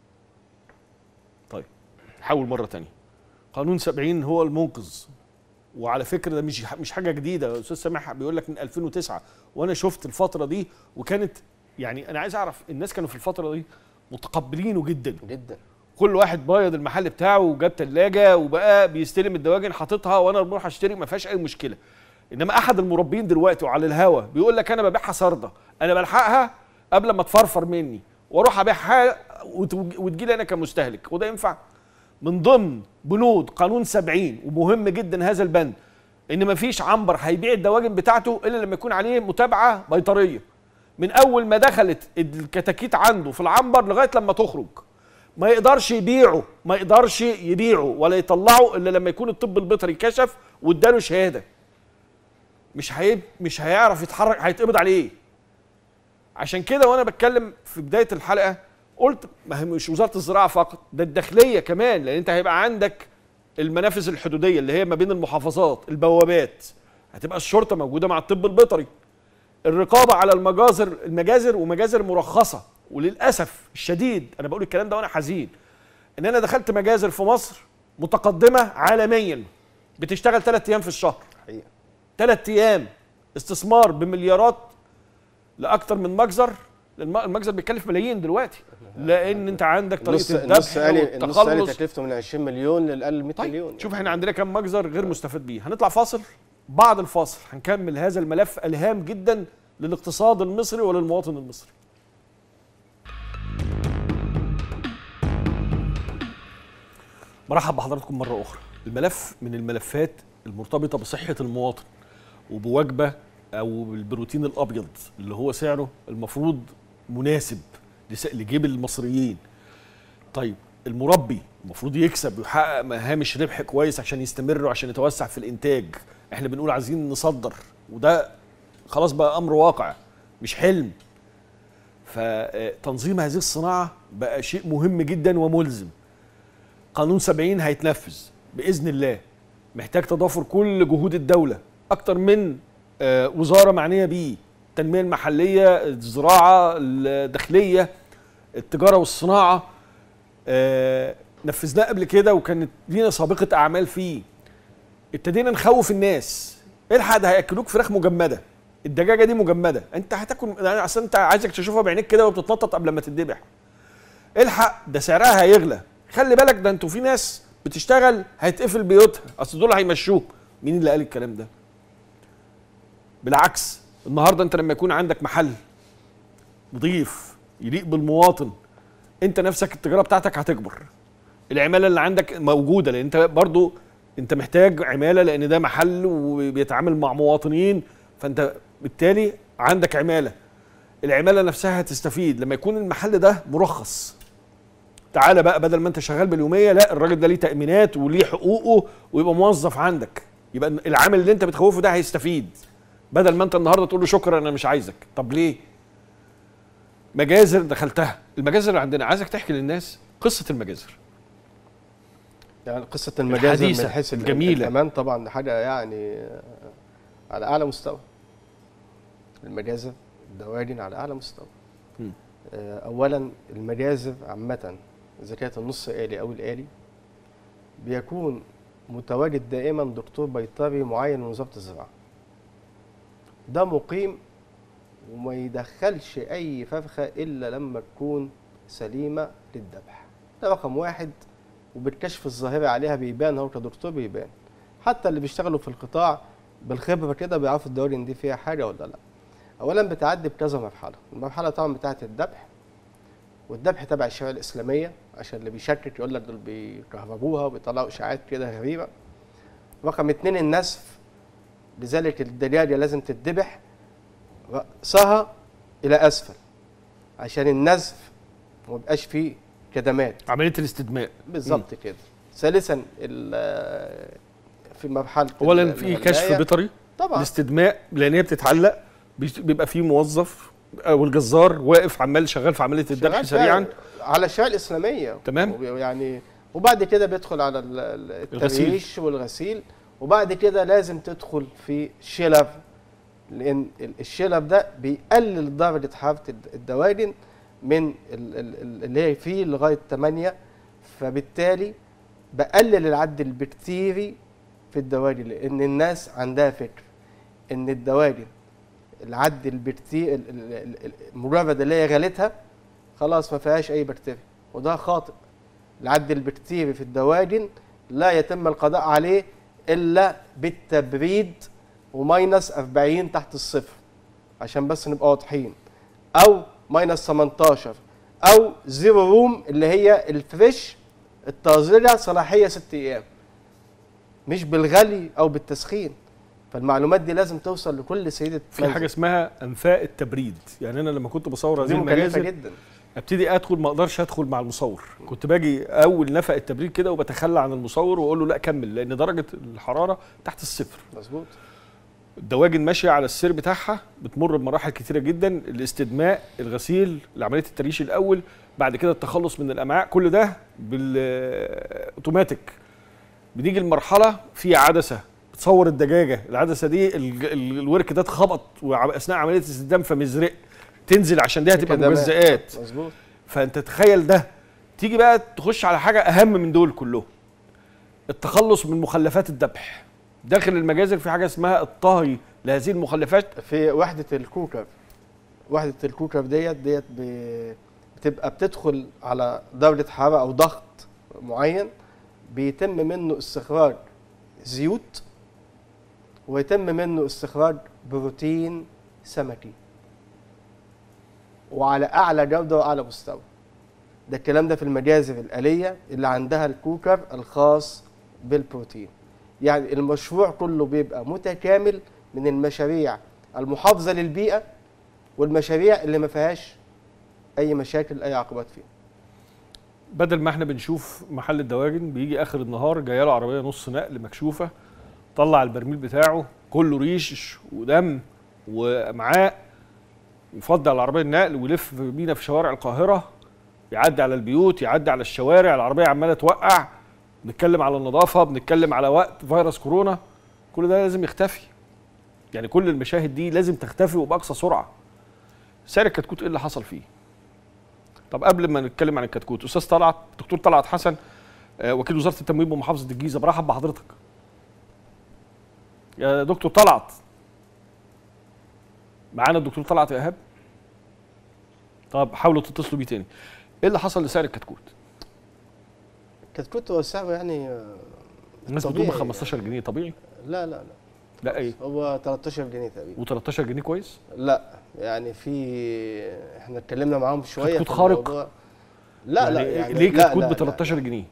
طيب حاول مره تانية قانون 70 هو المنقذ وعلى فكره ده مش مش حاجه جديده استاذ سامح بيقول لك من 2009 وانا شفت الفتره دي وكانت يعني انا عايز اعرف الناس كانوا في الفتره دي متقبلينه جدا جدا كل واحد بايض المحل بتاعه وجاب ثلاجه وبقى بيستلم الدواجن حاططها وانا بروح اشتري ما فيهاش اي مشكله انما احد المربين دلوقتي وعلى الهوا بيقول لك انا ببيعها سرده انا بلحقها قبل ما تفرفر مني واروح ابيعها وتوج- وتجي انا كمستهلك وده ينفع من ضمن بنود قانون 70 ومهم جدا هذا البند ان مفيش عنبر هيبيع الدواجن بتاعته الا لما يكون عليه متابعه بيطريه من اول ما دخلت الكتاكيت عنده في العنبر لغايه لما تخرج ما يقدرش يبيعه ما يقدرش يبيعه ولا يطلعه الا لما يكون الطب البيطري كشف واداله شهاده مش هيب مش هيعرف يتحرك هيتقبض عليه عشان كده وانا بتكلم في بدايه الحلقه قلت ما هي مش وزاره الزراعه فقط ده الداخليه كمان لان انت هيبقى عندك المنافذ الحدوديه اللي هي ما بين المحافظات البوابات هتبقى الشرطه موجوده مع الطب البيطري الرقابه على المجازر المجازر ومجازر مرخصه وللاسف الشديد انا بقول الكلام ده وانا حزين ان انا دخلت مجازر في مصر متقدمه عالميا بتشتغل ثلاث ايام في الشهر حقيقه ثلاث ايام استثمار بمليارات لاكثر من مجزر الم- المجزر بيكلف ملايين دلوقتي لان انت عندك النص طريقه النص الذبح قال النص قال والتخلص تكلفته من 20 مليون للاقل 100 مليون طيب شوف احنا عندنا كم مجزر غير مستفاد بيه هنطلع فاصل بعد الفاصل هنكمل هذا الملف الهام جدا للاقتصاد المصري وللمواطن المصري مرحب بحضراتكم مرة أخرى الملف من الملفات المرتبطة بصحة المواطن وبوجبة أو بالبروتين الأبيض اللي هو سعره المفروض مناسب لس- لجيب المصريين طيب المربي المفروض يكسب ويحقق هامش ربح كويس عشان يستمر وعشان يتوسع في الانتاج احنا بنقول عايزين نصدر وده خلاص بقى امر واقع مش حلم فتنظيم هذه الصناعه بقى شيء مهم جدا وملزم قانون 70 هيتنفذ باذن الله محتاج تضافر كل جهود الدوله اكتر من آه، وزاره معنيه بيه التنميه المحليه الزراعه الداخليه التجاره والصناعه آه نفذناه قبل كده وكانت لينا سابقه اعمال فيه ابتدينا نخوف الناس الحق ده هياكلوك فراخ مجمده الدجاجه دي مجمده انت هتاكل يعني اصل انت عايزك تشوفها بعينيك كده وبتتنطط قبل ما تتذبح الحق ده سعرها هيغلى خلي بالك ده انتوا في ناس بتشتغل هيتقفل بيوتها اصل دول هيمشوه مين اللي قال الكلام ده بالعكس النهارده انت لما يكون عندك محل نظيف يليق بالمواطن انت نفسك التجاره بتاعتك هتكبر العماله اللي عندك موجوده لان انت برضو انت محتاج عماله لان ده محل وبيتعامل مع مواطنين فانت بالتالي عندك عماله العماله نفسها هتستفيد لما يكون المحل ده مرخص تعالى بقى بدل ما انت شغال باليوميه لا الراجل ده ليه تامينات وليه حقوقه ويبقى موظف عندك يبقى العامل اللي انت بتخوفه ده هيستفيد بدل ما انت النهارده تقول له شكرا انا مش عايزك طب ليه مجازر دخلتها المجازر اللي عندنا عايزك تحكي للناس قصه المجازر يعني قصه المجازر الحديثة من حيث ال- الجميلة. الامان طبعا حاجه يعني آه، على اعلى مستوى المجازر الدواجن على اعلى مستوى مم. آه، اولا المجازر عامه اذا كانت النص آلي او الآلي بيكون متواجد دائما دكتور بيطري معين من وزاره الزراعه ده مقيم وما يدخلش اي فرخه الا لما تكون سليمه للذبح ده رقم واحد وبالكشف الظاهري عليها بيبان هو كدكتور بيبان حتى اللي بيشتغلوا في القطاع بالخبره كده بيعرفوا الدواجن دي فيها حاجه ولا لا اولا بتعدي بكذا مرحله المرحله طبعا بتاعه الذبح والذبح تبع الشريعه الاسلاميه عشان اللي بيشكك يقول لك دول بيكهربوها وبيطلعوا اشاعات كده غريبه رقم اتنين النسف لذلك الدجاجه لازم تتذبح راسها الى اسفل عشان النزف ما يبقاش فيه كدمات عمليه الاستدماء بالظبط كده ثالثا ال- في مرحله اولا ال- في الغلاية. كشف بيطري طبعا الاستدماء لان هي بتتعلق بيش- بيبقى في موظف او الجزار واقف عمال شغال في عمليه الذبح شغال سريعا فيها على الشريعه الاسلاميه تمام. يعني وبعد كده بيدخل على ال- ال- الغسيل. التريش والغسيل وبعد كده لازم تدخل في شلف لان ال- الشلف ده بيقلل درجه حراره الد- الدواجن من ال- ال- ال- اللي هي فيه لغايه 8 فبالتالي بقلل العد البكتيري في الدواجن لان الناس عندها فكر ان الدواجن العد البكتيري ال- ال- ال- ال- مجرد اللي هي غلتها خلاص ما فيهاش اي بكتيريا وده خاطئ العد البكتيري في الدواجن لا يتم القضاء عليه الا بالتبريد وماينس 40 تحت الصفر عشان بس نبقى واضحين او ماينس 18 او زيرو روم اللي هي الفريش الطازجه صلاحيه 6 ايام مش بالغلي او بالتسخين فالمعلومات دي لازم توصل لكل سيده في حاجه اسمها انفاق التبريد يعني انا لما كنت بصور دي هذه مكلفه المجازر جدا ابتدي ادخل ما اقدرش ادخل مع المصور كنت باجي اول نفق التبريد كده وبتخلى عن المصور واقول له لا كمل لان درجه الحراره تحت الصفر مظبوط الدواجن ماشيه على السير بتاعها بتمر بمراحل كتيره جدا الاستدماء الغسيل عمليه التريش الاول بعد كده التخلص من الامعاء كل ده بالاوتوماتيك بنيجي المرحله في عدسه بتصور الدجاجه العدسه دي ال- ال- الورك ده اتخبط واثناء عمليه الاستدام فمزرق تنزل عشان دي هتبقى كدمات. مجزئات مظبوط فانت تخيل ده تيجي بقى تخش على حاجه اهم من دول كلهم التخلص من مخلفات الذبح داخل المجازر في حاجه اسمها الطهي لهذه المخلفات في وحده الكوكب وحده الكوكب ديت ديت ب- بتبقى بتدخل على درجه حراره او ضغط معين بيتم منه استخراج زيوت ويتم منه استخراج بروتين سمكي وعلى اعلى جوده واعلى مستوى ده الكلام ده في المجازر الآلية اللي عندها الكوكر الخاص بالبروتين يعني المشروع كله بيبقى متكامل من المشاريع المحافظة للبيئة والمشاريع اللي ما فيهاش أي مشاكل أي عقبات فيها بدل ما احنا بنشوف محل الدواجن بيجي اخر النهار جايه له عربيه نص نقل مكشوفه طلع البرميل بتاعه كله ريش ودم وامعاء يفضي على عربيه النقل ويلف بينا في شوارع القاهره يعدي على البيوت يعدي على الشوارع العربيه عماله توقع بنتكلم على النظافه بنتكلم على وقت فيروس كورونا كل ده لازم يختفي يعني كل المشاهد دي لازم تختفي وباقصى سرعه سعر الكتكوت ايه اللي حصل فيه طب قبل ما نتكلم عن الكتكوت استاذ طلعت دكتور طلعت حسن آه، وكيل وزاره التموين بمحافظه الجيزه برحب بحضرتك يا دكتور طلعت معانا الدكتور طلعت يا ايهاب طب حاولوا تتصلوا بيه تاني ايه اللي حصل لسعر الكتكوت كتكوت هو سعره يعني آه، الناس بتقول ب طبيعي. 15 جنيه طبيعي لا لا لا لا ايه هو 13 جنيه تقريبا و13 جنيه كويس لا يعني في احنا اتكلمنا معاهم شويه كتكوت في خارق؟ الموضوع. لا لا يعني يعني ليه لا كتكوت لا ب لا. 13 جنيه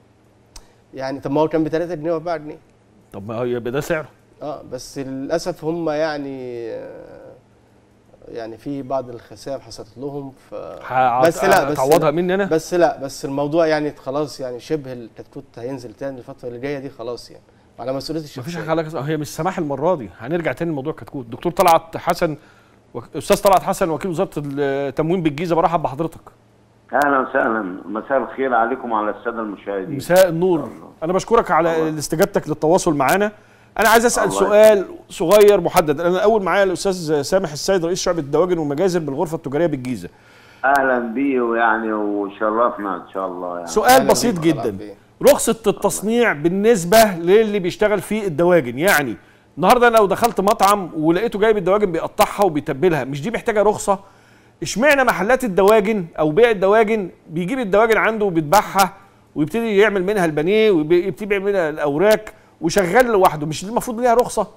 يعني طب ما هو كان ب 3 جنيه و4 جنيه طب ما هو يبقى ده سعره اه بس للاسف هم يعني آه، يعني في بعض الخسائر حصلت لهم ف ه- بس لا بس هتعوضها لا مني انا بس لا بس الموضوع يعني خلاص يعني شبه الكتكوت هينزل تاني الفتره اللي جايه دي خلاص يعني وعلى مسؤوليه الشخصيه مفيش حاجه عليك هي مش سماح المره دي هنرجع تاني لموضوع الكتكوت دكتور طلعت حسن وك... استاذ طلعت حسن وكيل وزاره التموين بالجيزه برحب بحضرتك اهلا وسهلا مساء الخير عليكم وعلى الساده المشاهدين مساء النور انا بشكرك على استجابتك للتواصل معانا انا عايز اسال الله سؤال صغير محدد انا اول معايا الاستاذ سامح السيد رئيس شعبه الدواجن والمجازر بالغرفه التجاريه بالجيزه اهلا بيه ويعني وشرفنا ان شاء الله يعني سؤال أهلاً بسيط بيك، مرحبا جدا بيك. رخصة التصنيع بالنسبة للي بيشتغل في الدواجن يعني النهارده انا لو دخلت مطعم ولقيته جايب الدواجن بيقطعها وبيتبلها مش دي محتاجة رخصة اشمعنى محلات الدواجن او بيع الدواجن بيجيب الدواجن عنده وبيذبحها ويبتدي يعمل منها البانيه ويبتدي يعمل منها الاوراق وشغال لوحده مش دي المفروض ليها رخصة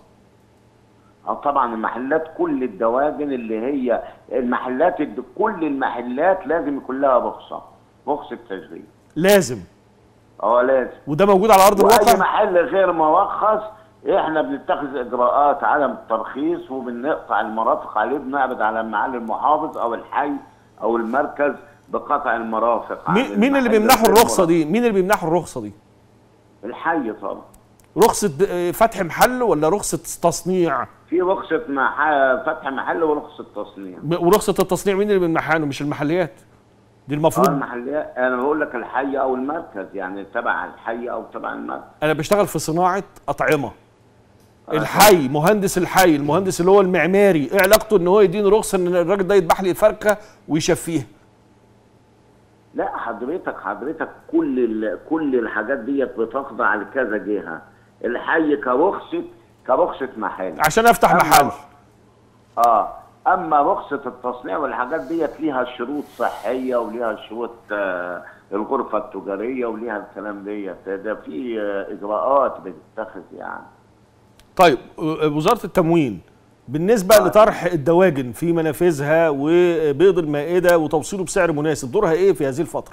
اه طبعا المحلات كل الدواجن اللي هي المحلات الد- كل المحلات لازم يكون لها رخصه رخصه تشغيل لازم اه لازم وده موجود على ارض واي الواقع محل غير مرخص احنا بنتخذ اجراءات عدم الترخيص وبنقطع المرافق عليه بنعرض على معالي المحافظ او الحي او المركز بقطع المرافق عن مين مين اللي المحل بيمنحوا غير الرخصة مرخص. دي مين اللي بيمنحوا الرخصة دي الحي طبعا رخصة د- فتح محل ولا رخصة تصنيع في رخصة مح... فتح محل ورخصة تصنيع ب- ورخصة التصنيع مين اللي بيمنحها له مش المحليات دي اه المفروض المحليات انا بقول لك الحي او المركز يعني تبع الحي او تبع المركز انا بشتغل في صناعه اطعمه الحي مهندس الحي المهندس اللي هو المعماري ايه علاقته ان هو يديني رخصه ان الراجل ده يذبح لي الفرخه ويشفيها لا حضرتك حضرتك كل ال... كل الحاجات ديت بتخضع لكذا جهه الحي كرخصه كرخصه محل عشان افتح أما- محل اه اما رخصه التصنيع والحاجات ديت ليها شروط صحيه وليها شروط آه الغرفه التجاريه وليها الكلام ديت ده في آه اجراءات بتتخذ يعني طيب و- وزاره التموين بالنسبه آه. لطرح الدواجن في منافذها وبيض المائده وتوصيله بسعر مناسب دورها ايه في هذه الفتره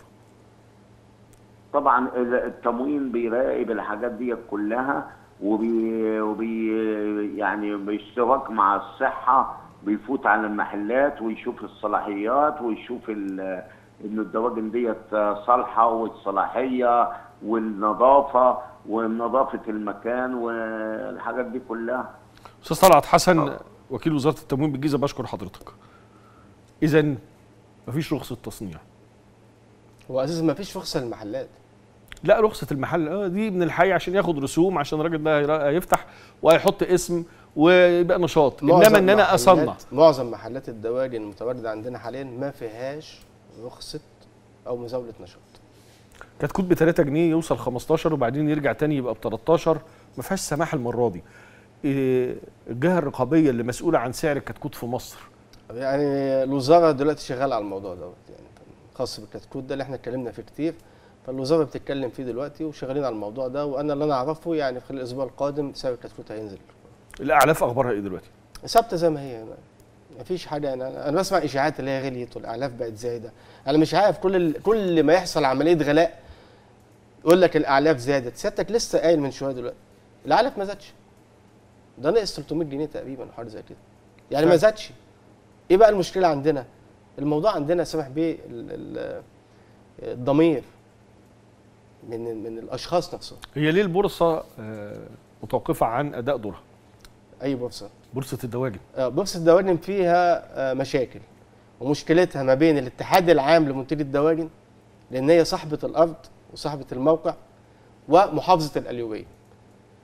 طبعا ال- التموين بيراقب الحاجات دي كلها وبي, وبي يعني باشتراك مع الصحة بيفوت على المحلات ويشوف الصلاحيات ويشوف ال- ان الدواجن ديت صالحة والصلاحية والنظافة ونظافة المكان والحاجات دي كلها استاذ طلعت حسن وكيل وزاره التموين بالجيزه بشكر حضرتك اذا مفيش رخصه تصنيع هو اساسا ما فيش رخصه للمحلات لا رخصة المحل اه دي من الحي عشان ياخد رسوم عشان الراجل ده هيرا- هيفتح وهيحط اسم ويبقى نشاط انما معظم ان انا محلات- اصنع معظم محلات الدواجن المتواجده عندنا حاليا ما فيهاش رخصه او مزاوله نشاط كتكوت ب 3 جنيه يوصل 15 وبعدين يرجع تاني يبقى ب 13 ما فيهاش سماح المره دي إيه، الجهه الرقابيه اللي مسؤوله عن سعر الكتكوت في مصر يعني الوزاره دلوقتي شغاله على الموضوع دوت يعني خاص بالكتكوت ده اللي احنا اتكلمنا فيه كتير فالوزاره بتتكلم فيه دلوقتي وشغالين على الموضوع ده وانا اللي انا اعرفه يعني في خلال الاسبوع القادم سعر الكتكوت هينزل الاعلاف اخبارها ايه دلوقتي ثابته زي ما هي ما فيش حاجه انا انا بسمع اشاعات اللي هي غليت والاعلاف بقت زايده انا مش عارف كل ال... كل ما يحصل عمليه غلاء يقول لك الاعلاف زادت سيادتك لسه قايل من شويه دلوقتي الاعلاف ما زادش ده نقص 300 جنيه تقريبا حاجه زي كده يعني ما فعلا. زادش ايه بقى المشكله عندنا الموضوع عندنا سامح بيه ال- ال- الضمير من من الاشخاص نفسهم هي ليه البورصه آه، متوقفه عن اداء دورها اي بورصه بورصه الدواجن آه، بورصه الدواجن فيها آه، مشاكل ومشكلتها ما بين الاتحاد العام لمنتجي الدواجن لان هي صاحبه الارض وصاحبه الموقع ومحافظه القليوبيه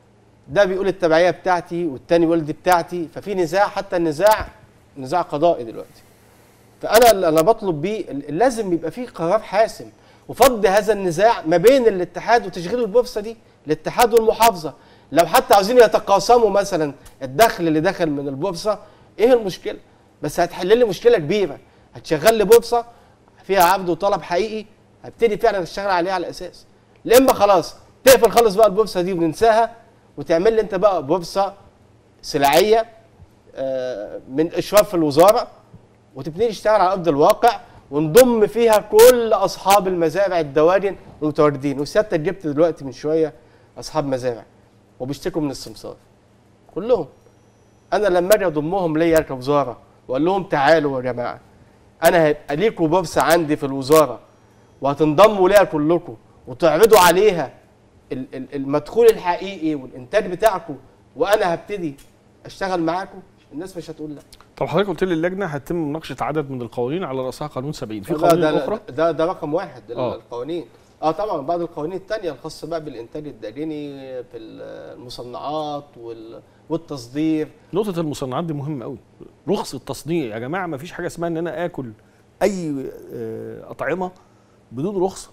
ده بيقول التبعيه بتاعتي والتاني يقول دي بتاعتي ففي نزاع حتى النزاع نزاع قضائي دلوقتي فانا اللي انا بطلب بيه ال- لازم يبقى في قرار حاسم وفض هذا النزاع ما بين الاتحاد وتشغيل البورصه دي الاتحاد والمحافظه لو حتى عاوزين يتقاسموا مثلا الدخل اللي دخل من البورصه ايه المشكله بس هتحل لي مشكله كبيره هتشغل لي بورصه فيها عرض وطلب حقيقي هبتدي فعلا اشتغل عليها على الاساس لا اما خلاص تقفل خالص بقى البورصه دي وننساها وتعمل لي انت بقى بورصه سلعيه آه، من اشراف الوزاره وتبتدي تشتغل على ارض الواقع ونضم فيها كل اصحاب المزارع الدواجن والمتواجدين وسيادتك جبت دلوقتي من شويه اصحاب مزارع وبيشتكوا من السمسار كلهم انا لما اجي اضمهم ليا كوزاره واقول لهم تعالوا يا جماعه انا هيبقى ليكوا بورصه عندي في الوزاره وهتنضموا ليها كلكم وتعرضوا عليها ال- ال- المدخول الحقيقي والانتاج بتاعكم وانا هبتدي اشتغل معاكم الناس مش هتقول لا طب حضرتك قلت لي اللجنه هتتم مناقشه عدد من القوانين على راسها قانون 70 في ده- قوانين ده, اخرى ده ده رقم واحد آه. القوانين اه طبعا بعض القوانين التانية الخاصة بقى بالإنتاج الداجني في المصنعات وال- والتصدير نقطه المصنعات دي مهمه قوي رخص التصنيع يا جماعه ما فيش حاجه اسمها ان انا اكل اي آه، اطعمه بدون رخصه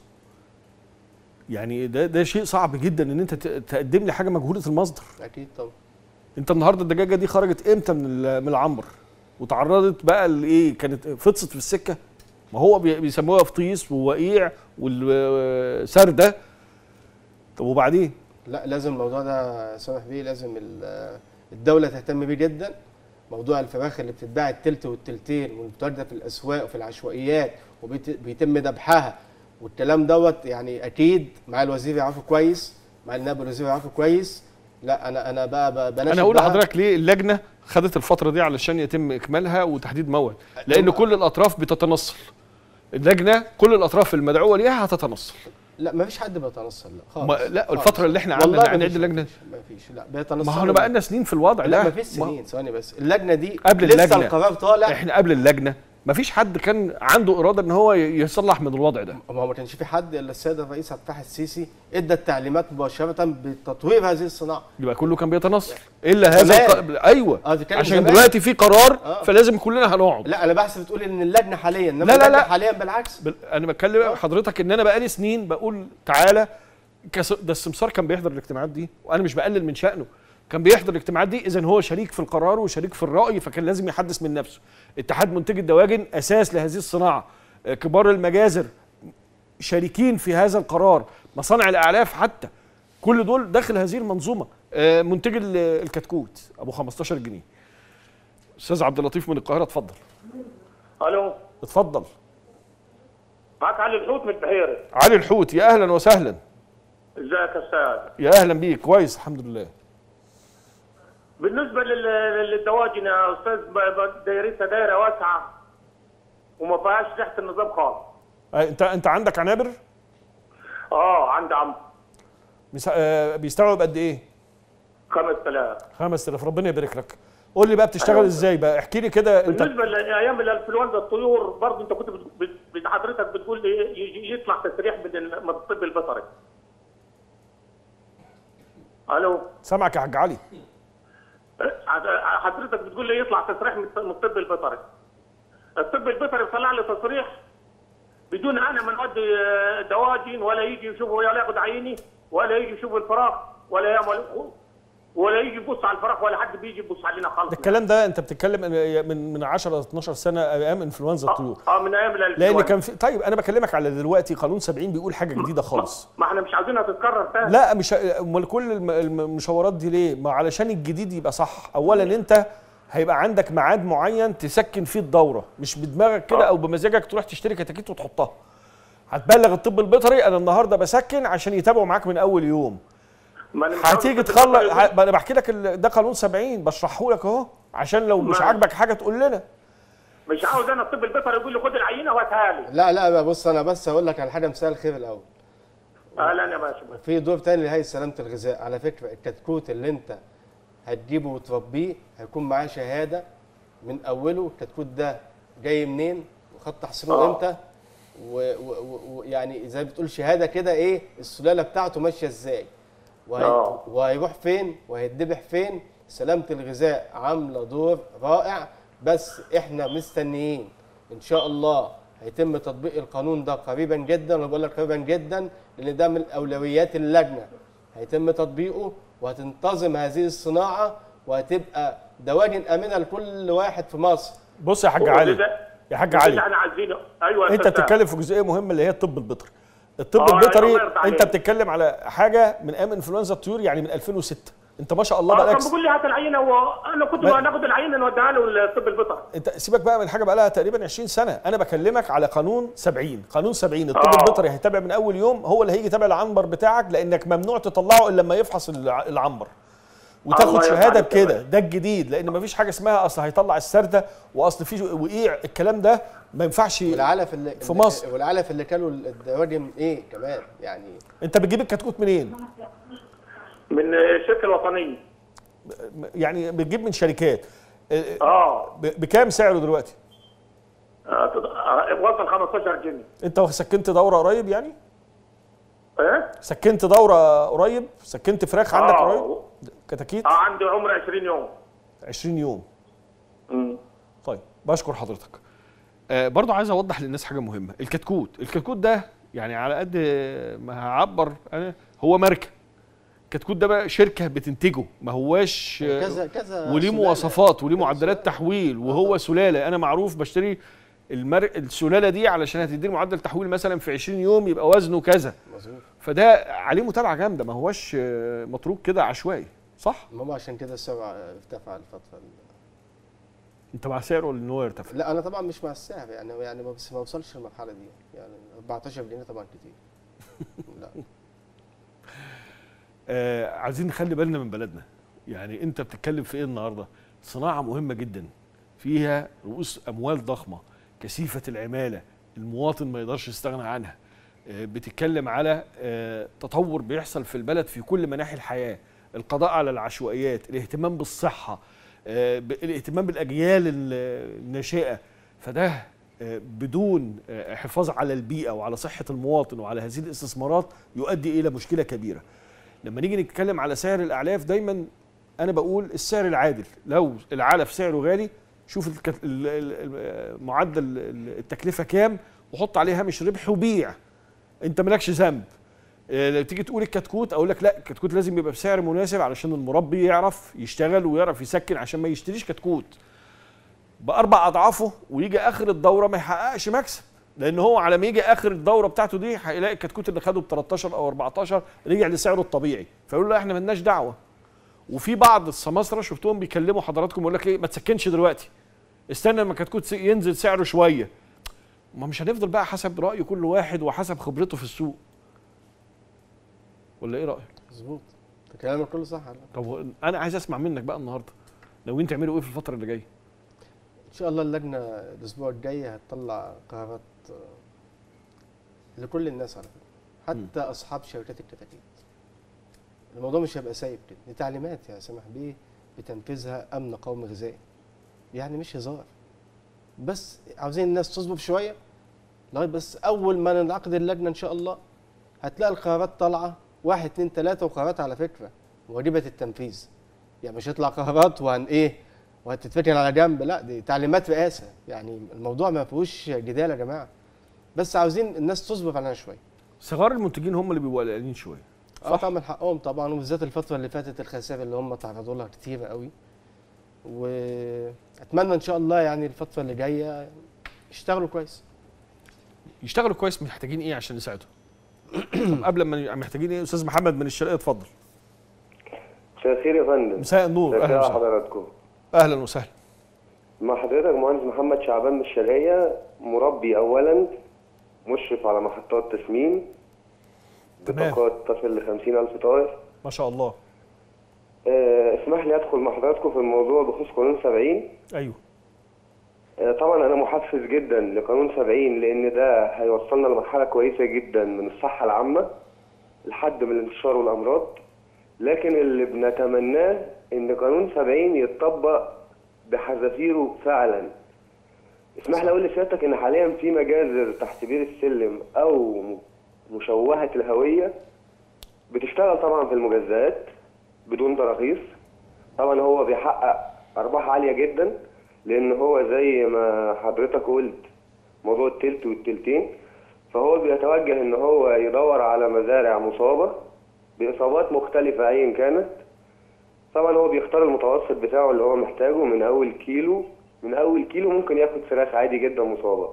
يعني ده ده شيء صعب جدا ان انت ت- تقدم لي حاجه مجهوله المصدر أكيد طبعا انت النهارده الدجاجه دي خرجت امتى من ال- من العنبر وتعرضت بقى لايه كانت فطست في السكه ما هو بي- بيسموها فطيس ووقيع والسرده طب وبعدين لا لازم الموضوع ده سامح بيه لازم ال- الدولة تهتم بيه جدا موضوع الفراخ اللي بتتباع التلت والتلتين والمتواجدة في الأسواق وفي العشوائيات وبيتم ذبحها والكلام دوت يعني أكيد مع الوزير يعرفه كويس مع النائب الوزير يعرفه كويس لا أنا أنا بقى بقى بناشد انا هقول بقى- لحضرتك ليه اللجنه خدت الفتره دي علشان يتم اكمالها وتحديد موعد لان كل الاطراف بتتنصل اللجنه كل الاطراف المدعوه ليها هتتنصل لا ما فيش حد بيتنصل لا خالص ما لا خالص. الفتره اللي احنا والله قعدنا ما نعد فيش- اللجنه ما فيش لا بيتنصل ما هو احنا بقى لنا سنين في الوضع ده لا ما فيش ما- سنين ثواني بس اللجنه دي قبل لسه اللجنة. القرار طالع احنا قبل اللجنه ما فيش حد كان عنده اراده ان هو ي- يصلح من الوضع ده ما هو ما كانش في حد الا السيد الرئيس عبد الفتاح السيسي ادى التعليمات مباشره بتطوير هذه الصناعه يبقى كله كان بيتنصل الا هذا زمان. الق... ايوه اه تتكلم عشان زمان. دلوقتي في قرار آه. فلازم كلنا هنقعد لا انا بحسب بتقول ان اللجنه حاليا انما لا، لا، اللجنة لا. حاليا بالعكس بل... انا بتكلم حضرتك ان انا بقالي سنين بقول تعالى كس... ده السمسار كان بيحضر الاجتماعات دي وانا مش بقلل من شأنه كان بيحضر الاجتماعات دي اذا هو شريك في القرار وشريك في الرأي فكان لازم يحدث من نفسه اتحاد منتجي الدواجن اساس لهذه الصناعه آه، كبار المجازر شريكين في هذا القرار مصانع الاعلاف حتى كل دول داخل هذه المنظومه آه، منتج ال- الكتكوت ابو 15 جنيه استاذ عبد اللطيف من القاهره اتفضل الو اتفضل معاك علي الحوت من البحيره علي الحوت يا اهلا وسهلا ازيك يا استاذ يا اهلا بيك كويس الحمد لله بالنسبه لل- للدواجن يا استاذ ب- ب- دايرتها دايره واسعه وما فيهاش تحت النظام خالص آه، انت انت عندك عنابر اه عند عم مس- آه، بيستوعب قد ايه 5000 5000 ربنا يبارك لك قول لي بقى بتشتغل أيوة. ازاي بقى احكي لي كده انت بالنسبه لايام الانفلونزا الطيور برضه انت كنت بت- بت- بت- حضرتك بتقول لي ي- يطلع تسريح من ال- من الطب البيطري الو سامعك يا حاج علي حضرتك بتقول لي يطلع تصريح من من الطب البيطري الطب البيطري طلع لي تصريح بدون انا ما نودي آه، دواجن ولا يجي يشوف ولا ياخذ عيني ولا يجي يشوف الفراخ ولا يعمل ولا يجي يبص على الفراخ ولا حد بيجي يبص علينا خالص ده الكلام ده انت بتتكلم من من 10 12 سنه ايام انفلونزا الطيور اه من ايام لان الانفلونزا. كان في طيب انا بكلمك على دلوقتي قانون 70 بيقول حاجه جديده خالص ما احنا مش عاوزينها تتكرر تاني لا مش امال كل الم- الم- المشاورات دي ليه ما علشان الجديد يبقى صح اولا انت هيبقى عندك ميعاد معين تسكن فيه الدوره مش بدماغك كده او بمزاجك تروح تشتري كتاكيت وتحطها هتبلغ الطب البيطري انا النهارده بسكن عشان يتابعوا معاك من اول يوم ما أنا مش عاوز هتيجي الطب تخلص البيطري ه- ما انا بحكي لك ال- ده قانون 70 بشرحه لك اهو عشان لو مش ما- عاجبك حاجه تقول لنا مش عاوز انا الطب البيطري يقول لي خد العينه وهاتها لي لا لا بقى بص انا بس هقول لك على حاجه مثال خير الاول اهلا يا باشا في دور تاني لهيئه سلامه الغذاء على فكره الكتكوت اللي انت هتجيبه وتربيه هيكون معاه شهاده من اوله الكتكوت ده جاي منين وخد تحصينه آه. امتى ويعني زي ما بتقول شهاده كده ايه السلاله بتاعته ماشيه ازاي وهي... آه. وهيروح فين وهيتذبح فين سلامة الغذاء عاملة دور رائع بس احنا مستنيين ان شاء الله هيتم تطبيق القانون ده قريبا جدا انا بقول لك قريبا جدا لان ده من اولويات اللجنه هيتم تطبيقه وهتنتظم هذه الصناعه وهتبقى دواجن امنه لكل واحد في مصر بص يا حاج هو علي ده- يا حاج ده اللي علي احنا عايزينه ايوه يا انت أستاذ سامي. بتتكلم في جزئيه مهمه اللي هي الطب البيطري الطب آه، البيطري الله يرضى انت عليك. بتتكلم على حاجه من ايام انفلونزا الطيور يعني من 2006 انت ما شاء الله اه بقالك كان بيقول لي هات العينه وانا كنت ما- ناخد العينه نوديها له الطب البيطري انت سيبك بقى من حاجه بقى لها تقريبا 20 سنه انا بكلمك على قانون 70 قانون 70 الطب آه. البيطري هيتابع من اول يوم هو اللي هيجي يتابع العنبر بتاعك لانك ممنوع تطلعه الا لما يفحص الع- العنبر وتاخد الله يرضى شهاده عليك يا بكده باشا. ده الجديد لان مفيش حاجه اسمها اصل هيطلع السرده واصل في وقيع الكلام ده ما ينفعش والعلف اللي في مصر. والعلف اللي كانوا الدواجن ايه كمان يعني انت بتجيب الكتكوت منين من الشركه الوطنيه يعني بتجيب من شركات اه، اه ب- بكام سعره دلوقتي آه، تد- آه، وصل 15 جنيه انت سكنت دوره قريب يعني ايه؟ سكنت دوره قريب سكنت فراخ عندك آه. قريب كتاكيت اه عندي عمر 20 يوم 20 يوم مم. طيب بشكر حضرتك آه برضو عايز اوضح للناس حاجه مهمه الكتكوت الكتكوت ده يعني على قد ما هعبر انا هو ماركه الكتكوت ده بقى شركه بتنتجه ما هواش آه، كذا كذا وليه سلالة. مواصفات وليه كذا معدلات سلالة. تحويل وهو سلاله انا معروف بشتري المر... السلاله دي علشان هتديني معدل تحويل مثلا في 20 يوم يبقى وزنه كذا مظبوط فده عليه متابعه جامده ما هواش آه، متروك كده عشوائي صح ما هو عشان كده السعر ارتفع الفتره اللي انت مع سعره ان هو يرتفع لا انا طبعا مش مع السعر يعني يعني ما بس ما وصلش للمرحله دي يعني 14 جنيه طبعا كتير لا آه عايزين نخلي بالنا من بلدنا يعني انت بتتكلم في ايه النهارده صناعه مهمه جدا فيها رؤوس اموال ضخمه كثيفه العماله المواطن ما يقدرش يستغنى عنها آه بتتكلم على آه تطور بيحصل في البلد في كل مناحي الحياه القضاء على العشوائيات الاهتمام بالصحه آه ب- الاهتمام بالاجيال ال- الناشئه فده آه، بدون آه، حفاظ على البيئه وعلى صحه المواطن وعلى هذه الاستثمارات يؤدي الى مشكله كبيره لما نيجي نتكلم على سعر الاعلاف دايما انا بقول السعر العادل لو العلف سعره غالي شوف الك- ال- ال- ال- معدل ال- التكلفه كام وحط عليه هامش ربح وبيع انت مالكش ذنب آه، لو تيجي تقول الكتكوت اقول لك لا الكتكوت لازم يبقى بسعر مناسب علشان المربي يعرف يشتغل ويعرف يسكن عشان ما يشتريش كتكوت باربع اضعافه ويجي اخر الدوره ما يحققش مكسب لان هو على ما يجي اخر الدوره بتاعته دي هيلاقي الكتكوت اللي خده ب 13 او 14 رجع لسعره الطبيعي فيقول له احنا ملناش دعوه وفي بعض السماسره شفتهم بيكلموا حضراتكم يقول لك ايه ما تسكنش دلوقتي استنى لما الكتكوت س- ينزل سعره شويه ما مش هنفضل بقى حسب راي كل واحد وحسب خبرته في السوق ولا ايه رايك مظبوط ده كلامك كله صح على طب هو انا عايز اسمع منك بقى النهارده ناويين تعملوا ايه في الفتره اللي جايه ان شاء الله اللجنه الاسبوع الجاي هتطلع قرارات آه، لكل الناس على فكره حتى اصحاب شركات الكتاكيت الموضوع مش هيبقى سايب كده دي تعليمات يا سامح بيه بتنفيذها امن قومي غذائي يعني مش هزار بس عاوزين الناس تصبر شويه لغايه بس اول ما ننعقد اللجنه ان شاء الله هتلاقي القرارات طالعه واحد اتنين تلاته وقرارات على فكره واجبه التنفيذ يعني مش هيطلع قرارات وهن ايه وهتتفكر على جنب لا دي تعليمات رئاسه يعني الموضوع ما فيهوش جدال يا جماعه بس عاوزين الناس تصبر علينا شويه صغار المنتجين هم اللي بيبقوا قلقانين شويه اه طبعا من حقهم طبعا وبالذات الفتره اللي فاتت الخسائر اللي هم تعرضوا لها كتير قوي واتمنى ان شاء الله يعني الفتره اللي جايه يشتغلوا كويس يشتغلوا كويس محتاجين ايه عشان نساعدهم طب قبل ما محتاجين ايه استاذ محمد من الشرقيه اتفضل مساء الخير يا فندم مساء النور مساء اهلا الخير على وسهلا حضراتكم اهلا وسهلا مع حضرتك مهندس محمد شعبان من الشرقية مربي أولا مشرف على محطات تسمين تمام. بطاقات تصل ل 50000 طائر ما شاء الله آه، اسمح لي أدخل مع حضراتكم في الموضوع بخصوص قانون 70 ايوه آه، طبعا أنا محفز جدا لقانون 70 لأن ده هيوصلنا لمرحلة كويسة جدا من الصحة العامة لحد من الانتشار والأمراض لكن اللي بنتمناه إن قانون 70 يتطبق بحذافيره فعلا اسمح لي اقول لسيادتك ان حاليا في مجازر تحت بير السلم او مشوهه الهويه بتشتغل طبعا في المجزئات بدون تراخيص طبعا هو بيحقق ارباح عاليه جدا لان هو زي ما حضرتك قلت موضوع التلت والتلتين فهو بيتوجه ان هو يدور على مزارع مصابه باصابات مختلفه ايا كانت طبعا هو بيختار المتوسط بتاعه اللي هو محتاجه من اول كيلو من اول كيلو ممكن ياخد فراخ عادي جدا مصابه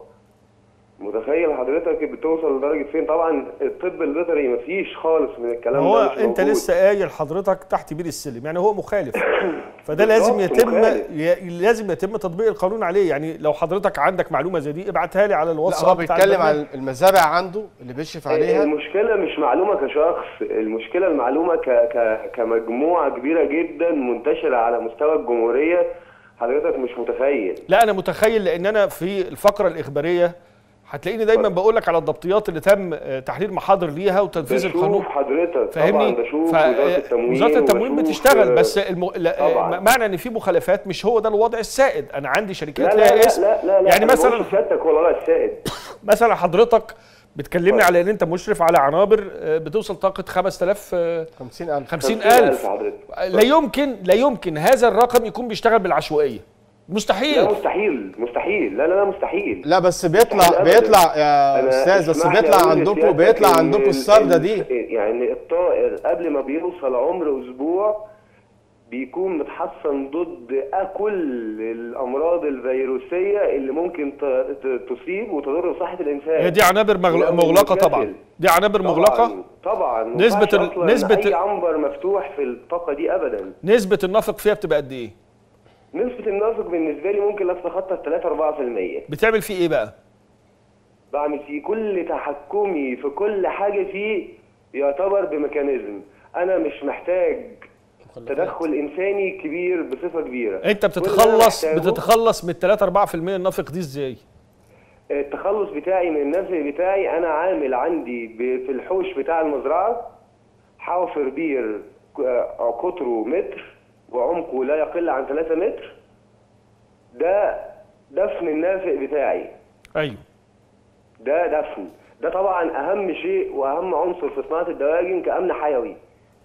متخيل حضرتك بتوصل لدرجه فين طبعا الطب البيطري مفيش خالص من الكلام هو ده مش انت موجود. لسه قايل حضرتك تحت بير السلم يعني هو مخالف فده لازم بالظبط، يتم مخالف. ي- لازم يتم تطبيق القانون عليه يعني لو حضرتك عندك معلومه زي دي ابعتها لي على لا الواتساب هو بتاع بيتكلم البرنامج. عن المزارع عنده اللي بيشرف عليها المشكلة مش معلومة كشخص المشكلة المعلومة ك... ك... كمجموعة كبيرة جدا منتشرة على مستوى الجمهورية حضرتك مش متخيل لا انا متخيل لان انا في الفقره الاخباريه هتلاقيني دايما بقول لك على الضبطيات اللي تم آه، تحرير محاضر ليها وتنفيذ القانون بشوف حضرتك فاهمني طبعا بشوف ف- وزارة التموين وزاره التموين وبشوف، بتشتغل آه، بس الم... لا طبعاً. آه، معنى ان في مخالفات مش هو ده الوضع السائد انا عندي لا شركات لا لها لا اسم لا لا لا يعني أنا مثلا بقولش سيادتك ولا لا السائد مثلا حضرتك بتكلمني على ان انت مشرف على عنابر آه، بتوصل طاقه 5000 آه، 50000 50000 حضرتك لا يمكن لا يمكن هذا الرقم يكون بيشتغل بالعشوائيه لا مستحيل مستحيل مستحيل لا لا لا مستحيل لا بس بيطلع أبداً. بيطلع يا أنا استاذ بس اسمح لي بيطلع أقول عندكم لسيادتك بيطلع إن عندكم ال- السردة ال- دي يعني الطائر قبل ما بيوصل عمر اسبوع بيكون متحصن ضد كل الامراض الفيروسيه اللي ممكن ت- ت- تصيب وتضر بصحه الانسان هي دي عنابر مغل- ولو مغلقه بيتقتل. طبعا دي عنابر طبعاً- مغلقه طبعا ما نسبة ينفعش ال- أصلاً نسبة- اي عنبر مفتوح في الطاقه دي ابدا نسبه النفق فيها بتبقى قد ايه نسبه النفق بالنسبه لي ممكن لا تتخطى 3 4% بتعمل فيه ايه بقى بعمل فيه كل تحكمي في كل حاجة فيه يعتبر بميكانيزم أنا مش محتاج تدخل إنساني كبير بصفة كبيرة انت كل اللي أنا بتتخلص محتاجه- بتتخلص من 3 4% النفق دي ازاي التخلص بتاعي من النفق بتاعي أنا عامل عندي ب- في الحوش بتاع المزرعة حافر بير ك- قطره متر وعمقه لا يقل عن 3 متر ده دفن النافق بتاعي ايوه ده دفن ده طبعا اهم شيء واهم عنصر في صناعه الدواجن كامن حيوي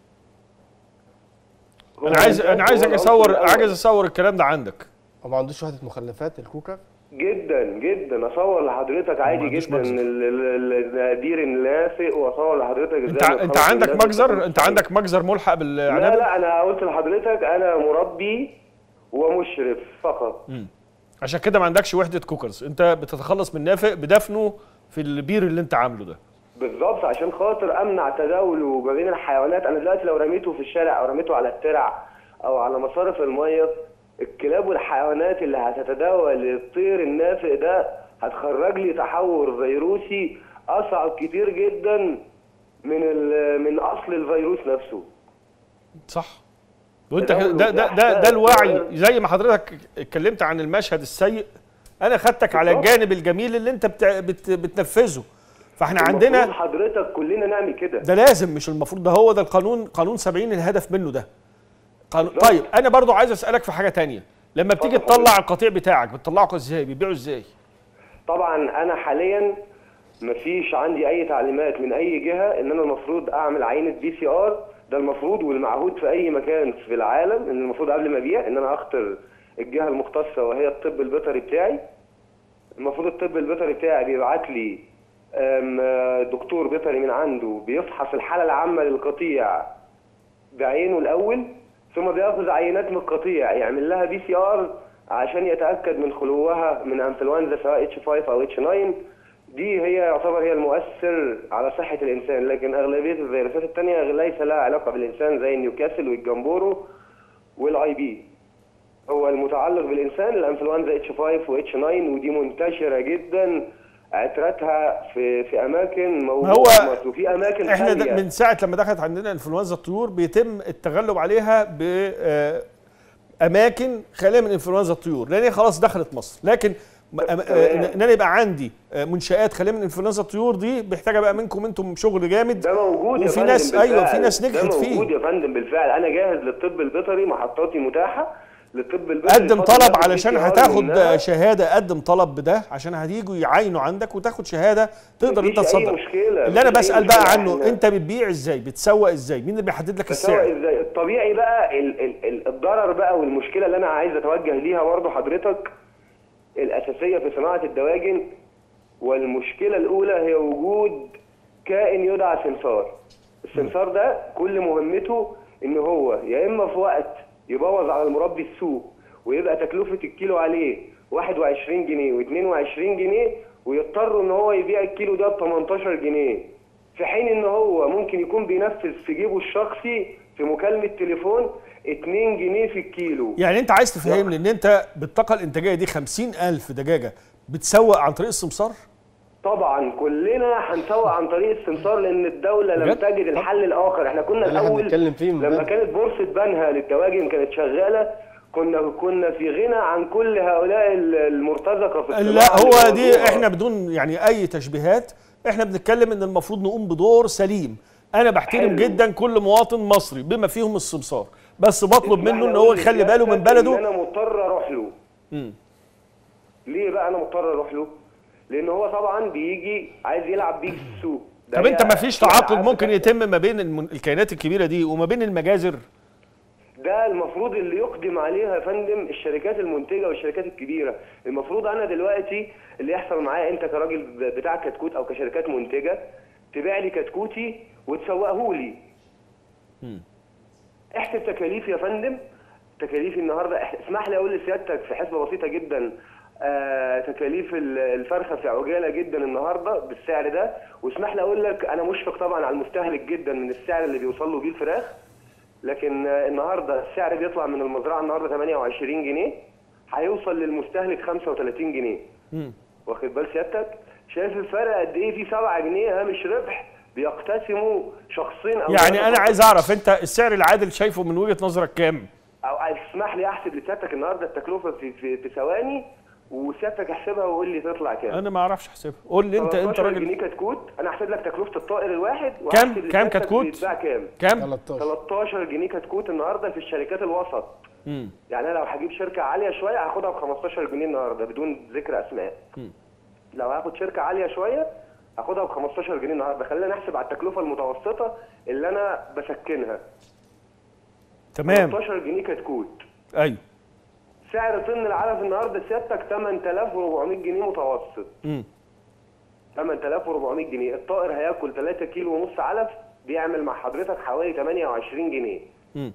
هو انا عايز ده انا هو عايزك العنصر اصور الأول. عايز اصور الكلام ده عندك هو ما عندوش وحده مخلفات الكوكر جدا جدا اصور لحضرتك عادي عندوش جدا مخزن. ال- ال- ال- النادير النافق واصور لحضرتك ازاي انت ع- انت بنخلص عندك النافق مجزر بتاعنا. انت عندك مجزر ملحق لا بالعنابر لا انا قلت لحضرتك انا مربي ومشرف فقط عشان كده ما عندكش وحده كوكرز انت بتتخلص من نافق بدفنه في البير اللي انت عامله ده بالظبط عشان خاطر امنع تداوله ما بين الحيوانات انا دلوقتي لو رميته في الشارع او رميته على الترع او على مصارف الميه الكلاب والحيوانات اللي هتتداول الطير النافق ده هتخرج لي تحور فيروسي اصعب كتير جدا من ال- من اصل الفيروس نفسه صح وانت تداول كده- ده ده ده, الوحدة ده الوعي والتغير. زي ما حضرتك اتكلمت عن المشهد السيء انا خدتك على بالظبط. الجانب الجميل اللي انت بتع- بت بتنفذه فاحنا عندنا المفروض حضرتك كلنا نعمل كده ده لازم مش المفروض ده هو ده القانون قانون 70 الهدف منه ده قانون بالظبط. طيب انا برضو عايز اسالك في حاجه تانية لما بتيجي اتفضل تطلع حضرتك. القطيع بتاعك بتطلعه ازاي بيبيعه ازاي طبعا انا حاليا مفيش عندي اي تعليمات من اي جهه ان انا المفروض اعمل عينه بي سي ار ده المفروض والمعهود في اي مكان في العالم ان المفروض قبل ما ابيع ان انا اختار الجهه المختصه وهي الطب البيطري بتاعي المفروض الطب البيطري بتاعي بيبعت لي أم، آه، دكتور بيطري من عنده بيفحص الحاله العامه للقطيع بعينه الاول ثم بياخذ عينات من القطيع يعمل لها بي سي ار عشان يتاكد من خلوها من انفلونزا سواء اتش 5 او اتش 9 دي هي يعتبر هي المؤثر على صحه الانسان لكن اغلبيه الفيروسات الثانيه ليس لها علاقه بالانسان زي النيوكاسل والجمبورو والاي بي هو المتعلق بالانسان الانفلونزا اتش 5 واتش 9 ودي منتشره جدا عترتها في في اماكن موجوده هو في مصر وفي اماكن احنا ده خالية. من ساعه لما دخلت عندنا انفلونزا الطيور بيتم التغلب عليها ب آه، اماكن خاليه من انفلونزا الطيور لان هي خلاص دخلت مصر لكن م- أم- آه، ان انا يبقى عندي آه، منشات خاليه من انفلونزا الطيور دي محتاجه بقى منكم انتم شغل جامد ده موجود يا وفي فندم ناس بالفعل. ايوه في ناس ده نجحت موجود فيه يا فندم بالفعل انا جاهز للطب البيطري محطاتي متاحه للطب البيطري قدم الفترة طلب اللي علشان فيها هتاخد منها. شهاده قدم طلب بده عشان هتيجوا يعاينوا عندك وتاخد شهاده تقدر انت مفيش أي تصدر مشكلة، اللي انا مفيش أي بسال بقى مشكلة. عنه إحنا- انت بتبيع ازاي بتسوق ازاي مين اللي بيحدد لك فسواء السعر ازاي الطبيعي بقى ال ال ال الضرر بقى والمشكله اللي انا عايز اتوجه ليها برضه حضرتك الاساسيه في صناعه الدواجن والمشكله الاولى هي وجود كائن يدعى سمسار السمسار ده كل مهمته ان هو يا اما في وقت يبوظ على المربي السوق ويبقى تكلفه الكيلو عليه 21 جنيه و22 جنيه ويضطر ان هو يبيع الكيلو ده ب 18 جنيه في حين ان هو ممكن يكون بينفذ في جيبه الشخصي في مكالمه تليفون 2 جنيه في الكيلو يعني انت عايز تفهمني ان انت بالطاقه الانتاجيه دي 50000 دجاجه بتسوق عن طريق السمسار طبعا كلنا هنسوق عن طريق السمسار لان الدوله لم بجد؟ تجد الحل الاخر احنا كنا ده اللي احنا الاول بنتكلم فيه من لما بدري. كانت بورصه بنها للدواجن كانت شغاله كنا كنا في غنى عن كل هؤلاء المرتزقه في لا الصناعة هو اللي دي موجودة. احنا بدون يعني اي تشبيهات احنا بنتكلم ان المفروض نقوم بدور سليم انا بحترم حلو. جدا كل مواطن مصري بما فيهم السمسار بس بطلب اسمح منه لي ان هو أقول يخلي باله من لسيادتك بلده ان انا مضطر اروح له مم. ليه بقى انا مضطر اروح له لان هو طبعا بيجي عايز يلعب بيك في السوق ده طب انت هي- ما فيش هي تعاقد ألعاب ممكن بتاعت- يتم ما بين المن- الكيانات الكبيره دي وما بين المجازر ده المفروض اللي يقدم عليها يا فندم الشركات المنتجه والشركات الكبيره المفروض انا دلوقتي اللي يحصل معايا انت كراجل ب- بتاع كتكوت او كشركات منتجه تبيع لي كتكوتي وتسوقه لي احسب تكاليفي يا فندم تكاليفي النهارده إح- اسمح لي اقول لسيادتك في حسبه بسيطه جدا آه تكاليف ال- الفرخه في عجاله جدا النهارده بالسعر ده واسمح لي اقول لك انا مشفق طبعا على المستهلك جدا من السعر اللي بيوصل له بيه الفراخ لكن آه، النهارده السعر بيطلع من المزرعه النهارده 28 جنيه هيوصل للمستهلك 35 جنيه واخد بال سيادتك شايف الفرق قد ايه في 7 جنيه هامش ربح بيقتسموا شخصين او يعني ثلاثة انا فقط. عايز اعرف انت السعر العادل شايفه من وجهه نظرك كام او اسمح لي احسب لسيادتك النهارده التكلفه في في, في ثواني وسيادتك احسبها وقول لي تطلع كام انا ما اعرفش احسبها قول لي انت انت 13 راجل جنيه كتكوت انا هحسب لك تكلفه الطائر الواحد كام؟ وهحسب كام لسيادتك كتكوت؟ بيتباع كام كام 13 13 جنيه كتكوت النهارده في الشركات الوسط مم. يعني انا لو هجيب شركه عاليه شويه هاخدها ب 15 جنيه النهارده بدون ذكر اسماء لو هاخد شركه عاليه شويه هاخدها ب 15 جنيه النهارده خلينا نحسب على التكلفه المتوسطه اللي انا بسكنها تمام 13 جنيه كتكوت ايوه سعر طن العلف النهارده سيادتك 8400 جنيه متوسط مم. 8400 جنيه الطائر هياكل 3 كيلو ونص علف بيعمل مع حضرتك حوالي 28 جنيه مم.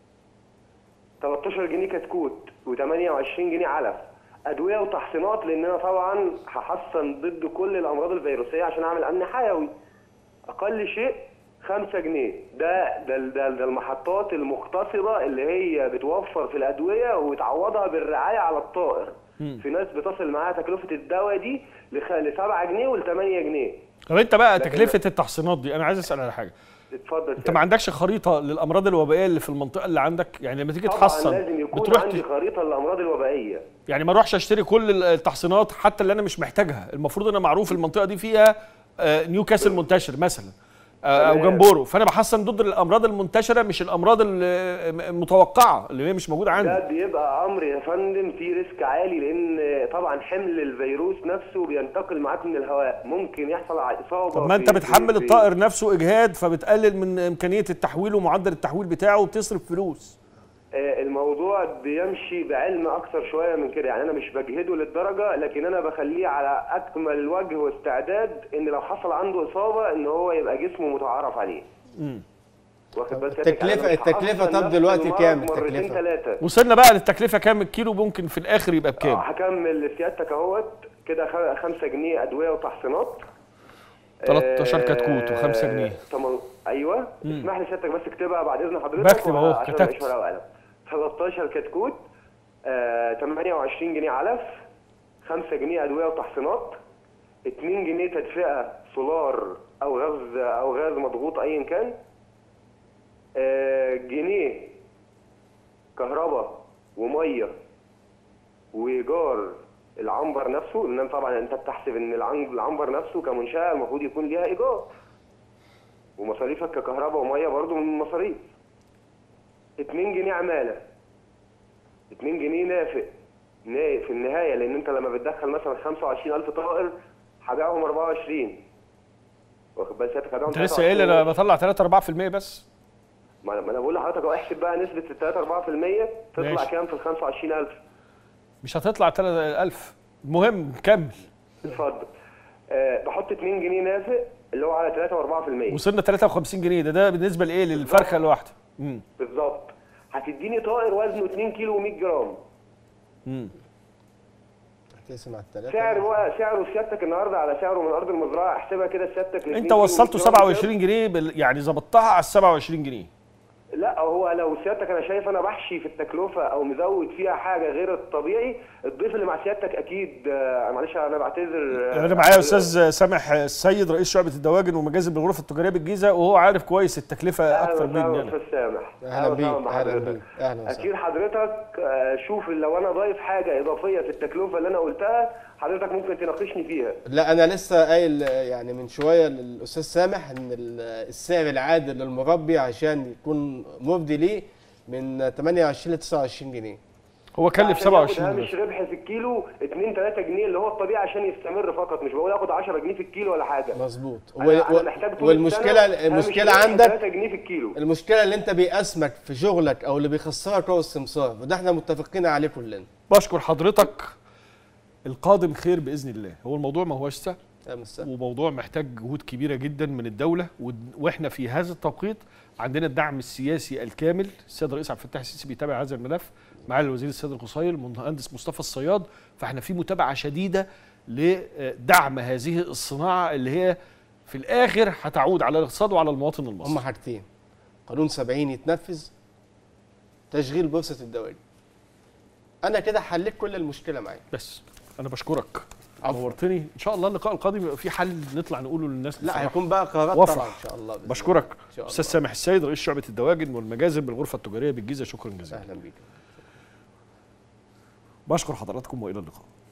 13 جنيه كتكوت و28 جنيه علف ادويه وتحصينات لان انا طبعا هحصن ضد كل الامراض الفيروسيه عشان اعمل امن حيوي اقل شيء 5 جنيه ده ده ده, ده المحطات المختصره اللي هي بتوفر في الادويه وتعوضها بالرعايه على الطائر في ناس بتصل معاها تكلفه الدواء دي ل 7 جنيه ول 8 جنيه طب انت بقى لكن- تكلفه التحصينات دي انا عايز اسال على حاجه اتفضل انت ما عندكش خريطه للامراض الوبائيه اللي في المنطقه اللي عندك يعني لما تيجي طبعا تحصن لازم يكون بتروح عندي ت... خريطه للامراض الوبائيه يعني ما اروحش اشتري كل التحصينات حتى اللي انا مش محتاجها المفروض انا معروف المنطقه دي فيها آه، نيوكاسل منتشر مثلا آه، او تمام. جمبورو فانا بحصن ضد الامراض المنتشره مش الامراض ال- المتوقعه اللي هي مش موجوده ده عندي بيبقى امر يا فندم فيه ريسك عالي لان طبعا حمل الفيروس نفسه بينتقل معاك من الهواء ممكن يحصل ع- اصابه طب ما انت في- بتحمل في- الطائر نفسه اجهاد فبتقلل من امكانيه التحويل ومعدل التحويل بتاعه وبتصرف فلوس آه، الموضوع بيمشي بعلم اكثر شويه من كده يعني انا مش بجهده للدرجه لكن انا بخليه على اكمل وجه واستعداد ان لو حصل عنده اصابه ان هو يبقى جسمه متعارف عليه واخد بالك التكلفة- التكلفة طب دلوقتي كام مرتين التكلفة؟ ثلاثه وصلنا بقى للتكلفه كام الكيلو ممكن في الاخر يبقى بكام اه هكمل سيادتك اهوت كده 5 جنيه ادويه وتحصينات 13 آه، كتكوت و5 جنيه. تمن... ايوه اسمح لي سيادتك بس اكتبها بعد اذن حضرتك بكتب أهو، عشان كتبت. مش ورقه وقلم 13 كتكوت آه 28 جنيه علف 5 جنيه ادويه وتحصينات 2 جنيه تدفئه سولار او غاز او غاز مضغوط ايا كان آه جنيه كهرباء وميه وايجار العنبر نفسه لان طبعا انت بتحسب ان العن- العنبر نفسه كمنشاه المفروض يكون ليها ايجار ومصاريفك ككهرباء وميه برضو من المصاريف 2 جنيه عماله 2 جنيه نافق نا- في النهايه لان انت لما بتدخل مثلا 25000 طائر هبيعهم 24 واخد بالك سيادتك هبيعهم انت لسه قايل انا بطلع 3 4% بس ما ما انا بقول لحضرتك اهو احسب بقى نسبه ال 3 4% تطلع ماشي. كام في ال 25000 مش هتطلع 3000 المهم كمل اتفضل أه بحط 2 جنيه نافق اللي هو على 3 و4% وصلنا 53 جنيه ده ده بالنسبه لايه للفرخه الواحده امم بالظبط هتديني طائر وزنه 2 كيلو و100 جرام امم هتقسم على الثلاثه سعر بقى سعره سيادتك النهارده على سعره من ارض المزرعه احسبها كده سيادتك ل 2 انت كيلو وصلته و100 جرام 27 جنيه بال... يعني ظبطتها على 27 جنيه لا هو لو سيادتك انا شايف انا بحشي في التكلفه او مزود فيها حاجه غير الطبيعي الضيف اللي مع سيادتك اكيد آه، معلش انا بعتذر آه، انا معايا استاذ سامح السيد رئيس شعبه الدواجن ومجازر بالغرفه التجاريه بالجيزه وهو عارف كويس التكلفه اهلا اكتر وسهلا مني انا استاذ سامح اهلا بيك وسهلا اهلا بحضرتك. بيك اهلا وسهلا اكيد حضرتك آه، شوف لو انا ضايف حاجه اضافيه في التكلفه اللي انا قلتها حضرتك ممكن تناقشني فيها لا انا لسه قايل آه، يعني من شويه للاستاذ سامح ان ال- السعر العادل للمربي عشان يكون مرضي ليه من 28 ل 29 جنيه هو كلف عشان ياخد 27 هامش جنيه ربح في الكيلو 2 3 جنيه اللي هو الطبيعي عشان يستمر فقط مش بقول اخد 10 جنيه في الكيلو ولا حاجه مظبوط أنا- و- أنا و- محتاج طول والمشكله السنة المشكله هامش ربح عندك 3 جنيه في الكيلو المشكله اللي انت بيأسمك في شغلك او اللي بيخسرك هو السمسار وده احنا متفقين عليه كلنا بشكر حضرتك القادم خير باذن الله هو الموضوع ما هوش سهل يا مساء وموضوع محتاج جهود كبيره جدا من الدوله ود- واحنا في هذا التوقيت عندنا الدعم السياسي الكامل السيد الرئيس عبد الفتاح السيسي بيتابع هذا الملف مع الوزير السيد القصير المهندس مصطفى الصياد فاحنا في متابعه شديده لدعم هذه الصناعه اللي هي في الاخر هتعود على الاقتصاد وعلى المواطن هم المصري حاجتين قانون 70 يتنفذ تشغيل بورصه الدواجن انا كده حليت كل المشكله معاك بس انا بشكرك عفواً. نورتني ان شاء الله اللقاء القادم يبقى في حل نطلع نقوله للناس لا بصراحة. هيكون بقى قرارات وافرح. طبعا ان شاء الله بإذن بشكرك الله. إن شاء استاذ الله. سامح السيد رئيس شعبه الدواجن والمجازر بالغرفه التجاريه بالجيزه شكرا جزيلا اهلا بيك بشكر حضراتكم والى اللقاء